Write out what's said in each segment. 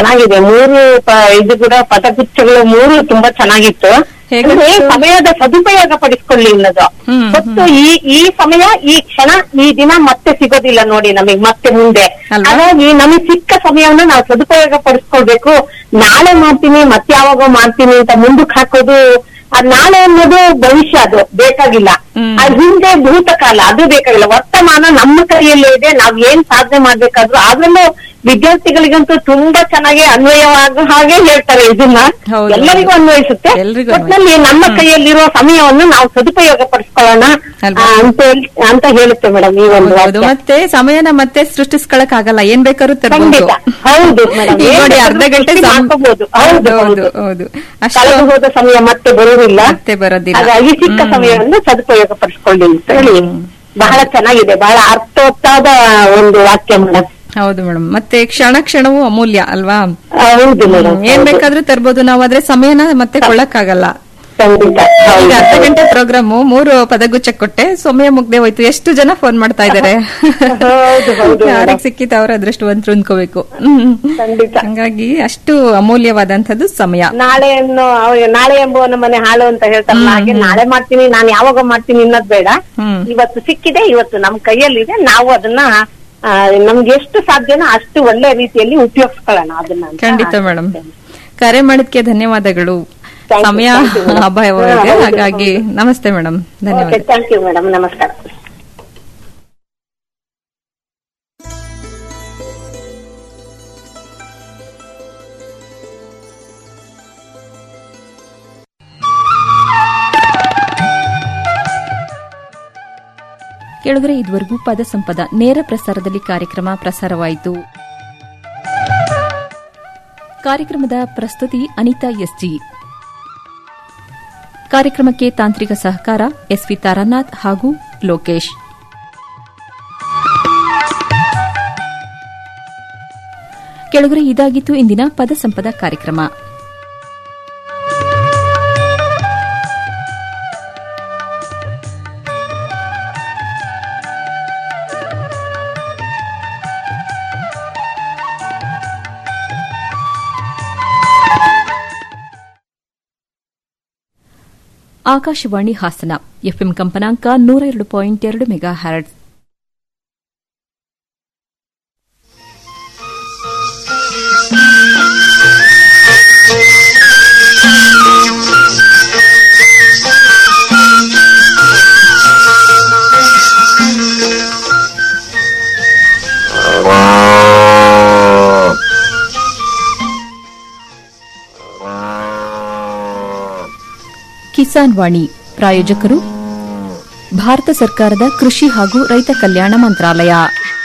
ಚೆನ್ನಾಗಿದೆ ಮೂರು ಪ- ಇದು ಕೂಡ ಪದಗುಚ್ಛಗಳು ಮೂರು ತುಂಬಾ ಚೆನ್ನಾಗಿತ್ತು ಹೇಗೆ? ಅಂದ್ರೆ ಸಮಯದ ಸದುಪಯೋಗ ಪಡಿಸ್ಕೊಳ್ಳಿ ಅನ್ನೋದು ಹ್ಮ್, ಮತ್ತು ಈ ಈ ಸಮಯ ಈ ಕ್ಷಣ ಈ ದಿನ ಮತ್ತೆ ಸಿಗೋದಿಲ್ಲ ನೋಡಿ ನಮಗೆ ಮತ್ತೆ ಮುಂದೆ ಅಲ್ವಾ? ಹಾಗಾಗಿ ನಮಗೆ ಸಿಕ್ಕ ಸಮಯವನ್ನು ನಾವು ಸದುಪಯೋಗ ಪಡಿಸ್ಕೊಳ್ಬೇಕು ನಾಳೆ ಮಾಡ್ತೀನಿ ಮತ್ತೆ ಯಾವಾಗೋ ಮಾಡ್ತೀನಿ ಅಂತ ಮುಂದಕ್ಕೆ ಹಾಕೋದು ಆ ನಾಳೆ ಅನ್ನೋದು ಭವಿಷ್ಯ ಅದು ಬೇಕಾಗಿಲ್ಲ ಹ್ಮ್. ಆ ಹಿಂದೆ ಭೂತಕಾಲ ಅದು ಬೇಕಾಗಿಲ್ಲ ವರ್ತಮಾನ ನಮ್ಮ ಕೈಯಲ್ಲೇ ಇದೆ ನಾವ್ ಏನ್ ಸಾಧನೆ ಮಾಡ್ಬೇಕಾದ್ರೂ ಅದ್ರಲ್ಲೂ ವಿದ್ಯಾರ್ಥಿಗಳಿಗಂತೂ ತುಂಬಾ ಚೆನ್ನಾಗಿ ಅನ್ವಯವಾದ ಹಾಗೆ ಹೇಳ್ತಾರೆ ಇದನ್ನ ಹೌದು. ಎಲ್ಲರಿಗೂ ಅನ್ವಯಿಸುತ್ತೆ ಎಲ್ರಿಗೂ ಒಟ್ನಲ್ಲಿ ನಮ್ಮ ಕೈಯಲ್ಲಿರುವ ಸಮಯವನ್ನು ನಾವು ಸದುಪಯೋಗ ಪಡಿಸ್ಕೊಳ್ಳೋಣ ಅಲ್ವಾ? ಆ, ಅಂತ ಹೇಳ್- ಅಂತ ಹೇಳುತ್ತೆ ಮೇಡಮ್ ಈ ಒಂದು ಹೌದು ವಾಕ್ಯ. ಮತ್ತೆ ಸಮಯನ ಮತ್ತೆ ಸೃಷ್ಟಿಸ್ಕೊಳಕ್ ಆಗಲ್ಲ ಏನ್ ಬೇಕಾದ್ರೂ ತರಬಹುದು ಖಂಡಿತ ಹೌದು ಮೇಡಮ್ ಈಗ ನೋಡಿ ಅರ್ಧ ಗಂಟೆ ಸೃಷ್ಟಿ ಸಂ- ಮಾಡ್ಕೋಬಹುದು. ಹೌದು ಹೌದು ಹೌದು ಹೌದು ಅಷ್ಟು ಕಳೆದು ಹೋದ ಸಮಯ ಮತ್ತೆ ಬರುವುದಿಲ್ಲ ಮತ್ತೆ ಬರೋದಿಲ್ಲ ಹಾಗಾಗಿ ಸಿಕ್ಕ ಹ್ಮ್. ಸಮಯವನ್ನು ಸದುಪಯೋಗ ಪಡಿಸ್ಕೊಳ್ಳಿ ಅಂತ ಹೇಳಿ ಬಹಳ ಚೆನ್ನಾಗಿದೆ ಬಹಳ ಅರ್ಥವತ್ತಾದ ಒಂದು ವಾಕ್ಯ ಮೇಡಮ್ ಹೌದು ಮೇಡಮ್ ಮತ್ತೆ ಕ್ಷಣ ಕ್ಷಣವೂ ಅಮೂಲ್ಯ ಅಲ್ವಾ ಹೌದು ಮೇಡಮ್ ಏನ್ ಬೇಕಾದ್ರೂ ತರ್ಬೋದು ನಾವು ಆದ್ರೆ ಸಮಯನ ಮತ್ತೆ ಕೊಳ್ಳಕ್ಕಾಗಲ್ಲ ಖಂಡಿತ ಈಗ ಹೌದು. ಅರ್ಧ ಗಂಟೆ ಪ್ರೋಗ್ರಾಮ್ ಮೂರು ಪದಗುಚ್ಛ ಕೊಟ್ಟೆ ಸಮಯ ಮುಗ್ದೆ ಹೋಯ್ತು ಎಷ್ಟು ಜನ ಫೋನ್ ಮಾಡ್ತಾ ಇದಾರೆ ಹೌದು, ಹೌದು, ಯಾರಿಗೆ ಮೇಡಮ್. ಸಿಕ್ಕಿತ ಅವ್ರ ಅದೃಷ್ಟವಂತರು ಅಂದ್ಕೋಬೇಕು ಹ್ಮ್. ಖಂಡಿತ ಹಂಗಾಗಿ ಅಷ್ಟು ಅಮೂಲ್ಯವಾದಂತದ್ದು ಸಮಯ ನಾಳೆಯನ್ನು ಅವ್ರಿಗೆ ನಾಳೆ ಎಂಬುವನ ಮನೆ ಹಾಳು ಅಂತ ಹೇಳ್ತಾರಲ್ಲ ಹಾಗೆ ನಾಳೆ ಮಾಡ್ತೀನಿ ನಾನು ಯಾವಾಗ ಮಾಡ್ತೀನಿ ಅನ್ನೋದ್ ಬೇಡ ಹ್ಮ್. ಇವತ್ತು ಸಿಕ್ಕಿದೆ ಇವತ್ತು ನಮ್ ಕೈಯಲ್ಲಿದೆ ನಾವು ಅದನ್ನ ಆ, ನಮ್ಗೆ ಎಷ್ಟು ಸಾಧ್ಯನೋ ಅಷ್ಟು ಒಳ್ಳೆ ರೀತಿಯಲ್ಲಿ ಉಪಯೋಗಿಸ್ಕೊಳ್ಳೋಣ ಅದನ್ನ ಅಂತ ಖಂಡಿತ ಮೇಡಮ್ ಕರೆ ಮಾಡಿದ್ಕೆ ಧನ್ಯವಾದಗಳು Thank you, ಸಮಯ thank you, madam. ಅಭಾಯವಾಗಿದೆ ಹಾ, ಹೌದು, ಹಾಗಾಗಿ ನಮಸ್ತೆ ಮೇಡಮ್ ಧನ್ಯವಾದ ಓಕೆ ಥ್ಯಾಂಕ್ ಯು ಮೇಡಮ್ ನಮಸ್ಕಾರ ಕೇಳಿದ್ರೆ ಇದುವರೆಗೂ ಪದ ಸಂಪದ ನೇರ ಪ್ರಸಾರದಲ್ಲಿ ಕಾರ್ಯಕ್ರಮ ಪ್ರಸಾರವಾಯಿತು ಕಾರ್ಯಕ್ರಮದ ಪ್ರಸ್ತುತಿ ಅನಿತಾ ಎಸ್ಜಿ ಕಾರ್ಯಕ್ರಮಕ್ಕೆ ತಾಂತ್ರಿಕ ಸಹಕಾರ ಎಸ್ವಿ ತಾರಾನಾಥ್ ಹಾಗೂ ಲೋಕೇಶ್ ಕೆಳಗರೆ ಇದಾಗಿತ್ತು ಇಂದಿನ ಪದ ಸಂಪದ ಕಾರ್ಯಕ್ರಮ ಆಕಾಶವಾಣಿ ಹಾಸನ ಎಫ್ಎಂ ಕಂಪನಾಂಕ ನೂರ ಎರಡು ಪಾಯಿಂಟ್ ಎರಡು ಮೆಗಾ ಹ್ಯಾರಡ್ ಕಿಸಾನ್ ವಾಣಿ ಪ್ರಾಯೋಜಕರು ಭಾರತ ಸರ್ಕಾರದ ಕೃಷಿ ಹಾಗೂ ರೈತ ಕಲ್ಯಾಣ ಮಂತ್ರಾಲಯ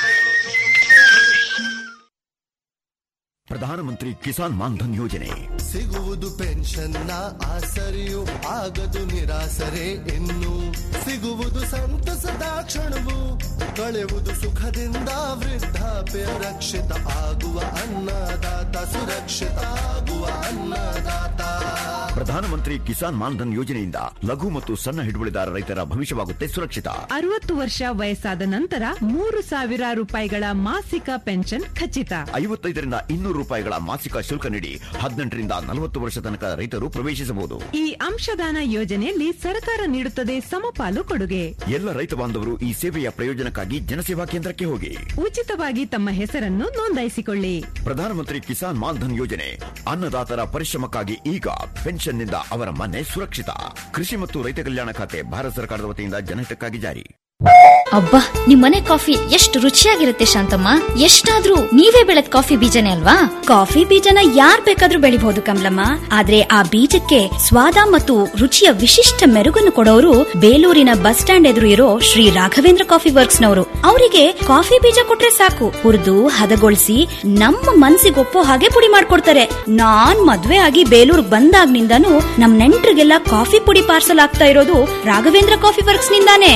ಪ್ರಧಾನಮಂತ್ರಿ ಕಿಸಾನ್ ಮಾನ್ಧನ್ ಯೋಜನೆ ಸಿಗುವುದು ಪೆನ್ಷನ್ನ ಆಸರೆಯು ಆಗದು ನಿರಾಸರೆ ಇನ್ನು ಸಿಗುವುದು ಸಂತಸದ ಕ್ಷಣವು ಕಳೆಯುವುದು ಸುಖದಿಂದ ವೃದ್ಧಾಪ್ಯ ರಕ್ಷಿತ ಆಗುವ ಅನ್ನದಾತ ಸುರಕ್ಷಿತ ಆಗುವ ಅನ್ನದಾತ ಪ್ರಧಾನಮಂತ್ರಿ ಕಿಸಾನ್ ಮಾನ್ಧನ್ ಯೋಜನೆಯಿಂದ ಲಘು ಮತ್ತು ಸಣ್ಣ ಹಿಡುವಳಿದಾರ ರೈತರ ಭವಿಷ್ಯವಾಗುತ್ತೆ ಸುರಕ್ಷಿತ ಅರವತ್ತು ವರ್ಷ ವಯಸ್ಸಾದ ನಂತರ ಮೂರು ಸಾವಿರ ರೂಪಾಯಿಗಳ ಮಾಸಿಕ ಪೆನ್ಷನ್ ಖಚಿತ ಐವತ್ತೈದರಿಂದ ಇನ್ನೂರು ರೂಪಾಯಿಗಳ ಮಾಸಿಕ ಶುಲ್ಕ ನೀಡಿ ಹದಿನೆಂಟರಿಂದ ನಲವತ್ತು ವರ್ಷ ತನಕ ರೈತರು ಪ್ರವೇಶಿಸಬಹುದು ಈ ಅಂಶದಾನ ಯೋಜನೆಯಲ್ಲಿ ಸರ್ಕಾರ ನೀಡುತ್ತದೆ ಸಮಪಾಲು ಕೊಡುಗೆ ಎಲ್ಲ ರೈತ ಬಾಂಧವರು ಈ ಸೇವೆಯ ಪ್ರಯೋಜನಕ್ಕಾಗಿ ಜನಸೇವಾ ಕೇಂದ್ರಕ್ಕೆ ಹೋಗಿ ಉಚಿತವಾಗಿ ತಮ್ಮ ಹೆಸರನ್ನು ನೋಂದಾಯಿಸಿಕೊಳ್ಳಿ ಪ್ರಧಾನಮಂತ್ರಿ ಕಿಸಾನ್ ಮಾನ್ಧನ್ ಯೋಜನೆ ಅನ್ನದಾತರ ಪರಿಶ್ರಮಕ್ಕಾಗಿ ಈಗ ಪೆನ್ಷನ್ನಿಂದ ಅವರ ಮನೆ ಸುರಕ್ಷಿತ ಕೃಷಿ ಮತ್ತು ರೈತ ಕಲ್ಯಾಣ ಖಾತೆ ಭಾರತ ಸರ್ಕಾರದ ವತಿಯಿಂದ ಜನಹಿತಕ್ಕಾಗಿ ಜಾರಿ ಅಬ್ಬಾ ನಿಮ್ಮನೆ ಕಾಫಿ ಎಷ್ಟು ರುಚಿಯಾಗಿರುತ್ತೆ ಶಾಂತಮ್ಮ ಎಷ್ಟಾದ್ರೂ ನೀವೇ ಬೆಳೆದ ಕಾಫಿ ಬೀಜನೇ ಅಲ್ವಾ ಕಾಫಿ ಬೀಜನ ಯಾರ್ ಬೇಕಾದ್ರೂ ಬೆಳಿಬಹುದು ಕಮಲಮ್ಮ ಆದ್ರೆ ಆ ಬೀಜಕ್ಕೆ ಸ್ವಾದ ಮತ್ತು ರುಚಿಯ ವಿಶಿಷ್ಟ ಮೆರುಗನ್ನು ಕೊಡೋರು ಬೇಲೂರಿನ ಬಸ್ ಸ್ಟ್ಯಾಂಡ್ ಎದುರು ಇರೋ ಶ್ರೀ ರಾಘವೇಂದ್ರ ಕಾಫಿ ವರ್ಕ್ಸ್ ನವರು ಅವರಿಗೆ ಕಾಫಿ ಬೀಜ ಕೊಟ್ರೆ ಸಾಕು ಹುರಿದು ಹದಗೊಳಿಸಿ ನಮ್ಮ ಮನ್ಸಿಗೆ ಒಪ್ಪೋ ಹಾಗೆ ಪುಡಿ ಮಾಡ್ಕೊಡ್ತಾರೆ ನಾನ್ ಮದ್ವೆ ಆಗಿ ಬೇಲೂರ್ ಬಂದಾಗ್ನಿಂದಾನು ನಮ್ ನೆಂಟ್ರಿಗೆಲ್ಲ ಕಾಫಿ ಪುಡಿ ಪಾರ್ಸಲ್ ಆಗ್ತಾ ಇರೋದು ರಾಘವೇಂದ್ರ ಕಾಫಿ ವರ್ಕ್ಸ್ ನಿಂದಾನೇ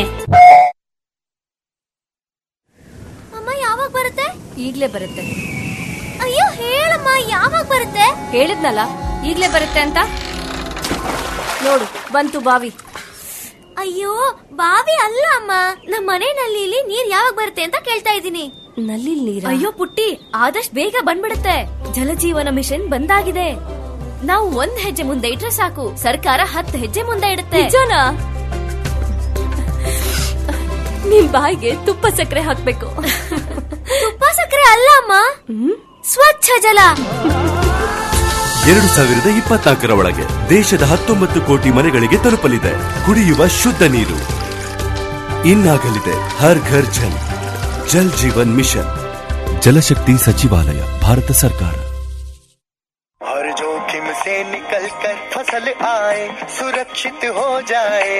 ಅಮ್ಮ ಯಾವಾಗ ಬರುತ್ತೆ ಈಗ್ಲೇ ಬರುತ್ತೆ ಅಯ್ಯೋ ಹೇಳಮ್ಮ ಯಾವಾಗ ಬರುತ್ತೆ ಹೇಳಿದ್ನಲ್ಲ ಈಗ್ಲೇ ಬರುತ್ತೆ ಅಂತ ನೋಡು ಬಂತು ಬಾವಿ ಅಯ್ಯೋ ಬಾವಿ ಅಲ್ಲ ಅಮ್ಮ ನಮ್ಮ ಮನೆ ನಲ್ಲಿಲಿ ನೀರ್ ಯಾವಾಗ ಬರುತ್ತೆ ಅಂತ ಕೇಳ್ತಾ ಇದ್ದೀನಿ ನಲ್ಲಿ ನೀರ ಅಯ್ಯೋ ಪುಟ್ಟಿ ಆದಷ್ಟು ಬೇಗ ಬಂದ್ಬಿಡುತ್ತೆ ಜಲಜೀವನ ಮಿಷನ್ ಬಂದಾಗಿದೆ ನಾವು ಒಂದ್ ಹೆಜ್ಜೆ ಮುಂದೆ ಇಟ್ರೆ ಸಾಕು ಸರ್ಕಾರ ಹತ್ತು ಹೆಜ್ಜೆ ಮುಂದೆ ಇಡುತ್ತೆ ನಿಜನಾ ನಿಮ್ ಬಾಯಿಗೆ ತುಪ್ಪ ಸಕ್ಕರೆ ಹಾಕ್ಬೇಕು ತುಪ್ಪ ಸಕ್ಕರೆ ಅಲ್ಲ ಅಮ್ಮ ಸ್ವಚ್ಛ ಜಲ ಎರಡು ಸಾವಿರದ ಇಪ್ಪತ್ನಾಲ್ಕರ ಒಳಗೆ ದೇಶದ ಹತ್ತೊಂಬತ್ತು ಕೋಟಿ ಮನೆಗಳಿಗೆ ತಲುಪಲಿದೆ ಕುಡಿಯುವ ಶುದ್ಧ ನೀರು ಇನ್ನಾಗಲಿದೆ ಹರ್ ಘರ್ ಜಲ್ ಜಲ್ ಜೀವನ್ ಮಿಷನ್ ಜಲಶಕ್ತಿ ಸಚಿವಾಲಯ ಭಾರತ ಸರ್ಕಾರ हर जोखिम से निकल कर फसल आए सुरक्षित हो जाए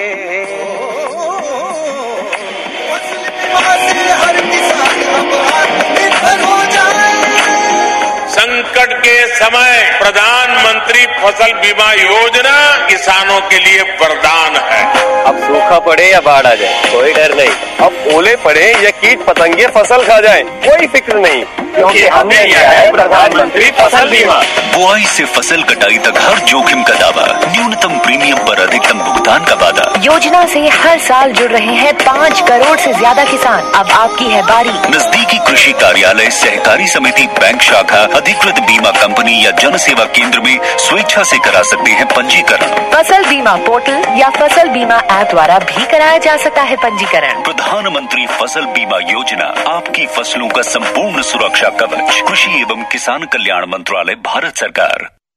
फसल बीमा से हर किसान अब आत्मनिर्भर हो जाए संकट के समय प्रधानमंत्री फसल बीमा योजना किसानों के लिए वरदान है अब सूखा पड़े या बाढ़ आ जाए कोई डर नहीं अब ओले पड़े या कीट पतंगे फसल खा जाए कोई फिक्र नहीं क्योंकि हमने लिया है प्रधानमंत्री फसल बीमा बुआई से फसल कटाई तक हर जोखिम का दावा न्यूनतम प्रीमियम पर अधिकतम भुगतान का वादा योजना से हर साल जुड़ रहे हैं पाँच करोड़ से ज्यादा किसान अब आपकी है बारी नजदीकी कृषि कार्यालय सहकारी समिति बैंक शाखा अधिकृत बीमा कंपनी या जन सेवा केंद्र में स्वेच्छा से करा सकते हैं पंजीकरण फसल बीमा पोर्टल या फसल बीमा ऐप द्वारा भी कराया जा सकता है पंजीकरण प्रधानमंत्री फसल बीमा योजना आपकी फसलों का संपूर्ण सुरक्षा कवच कृषि एवं किसान कल्याण मंत्रालय भारत सरकार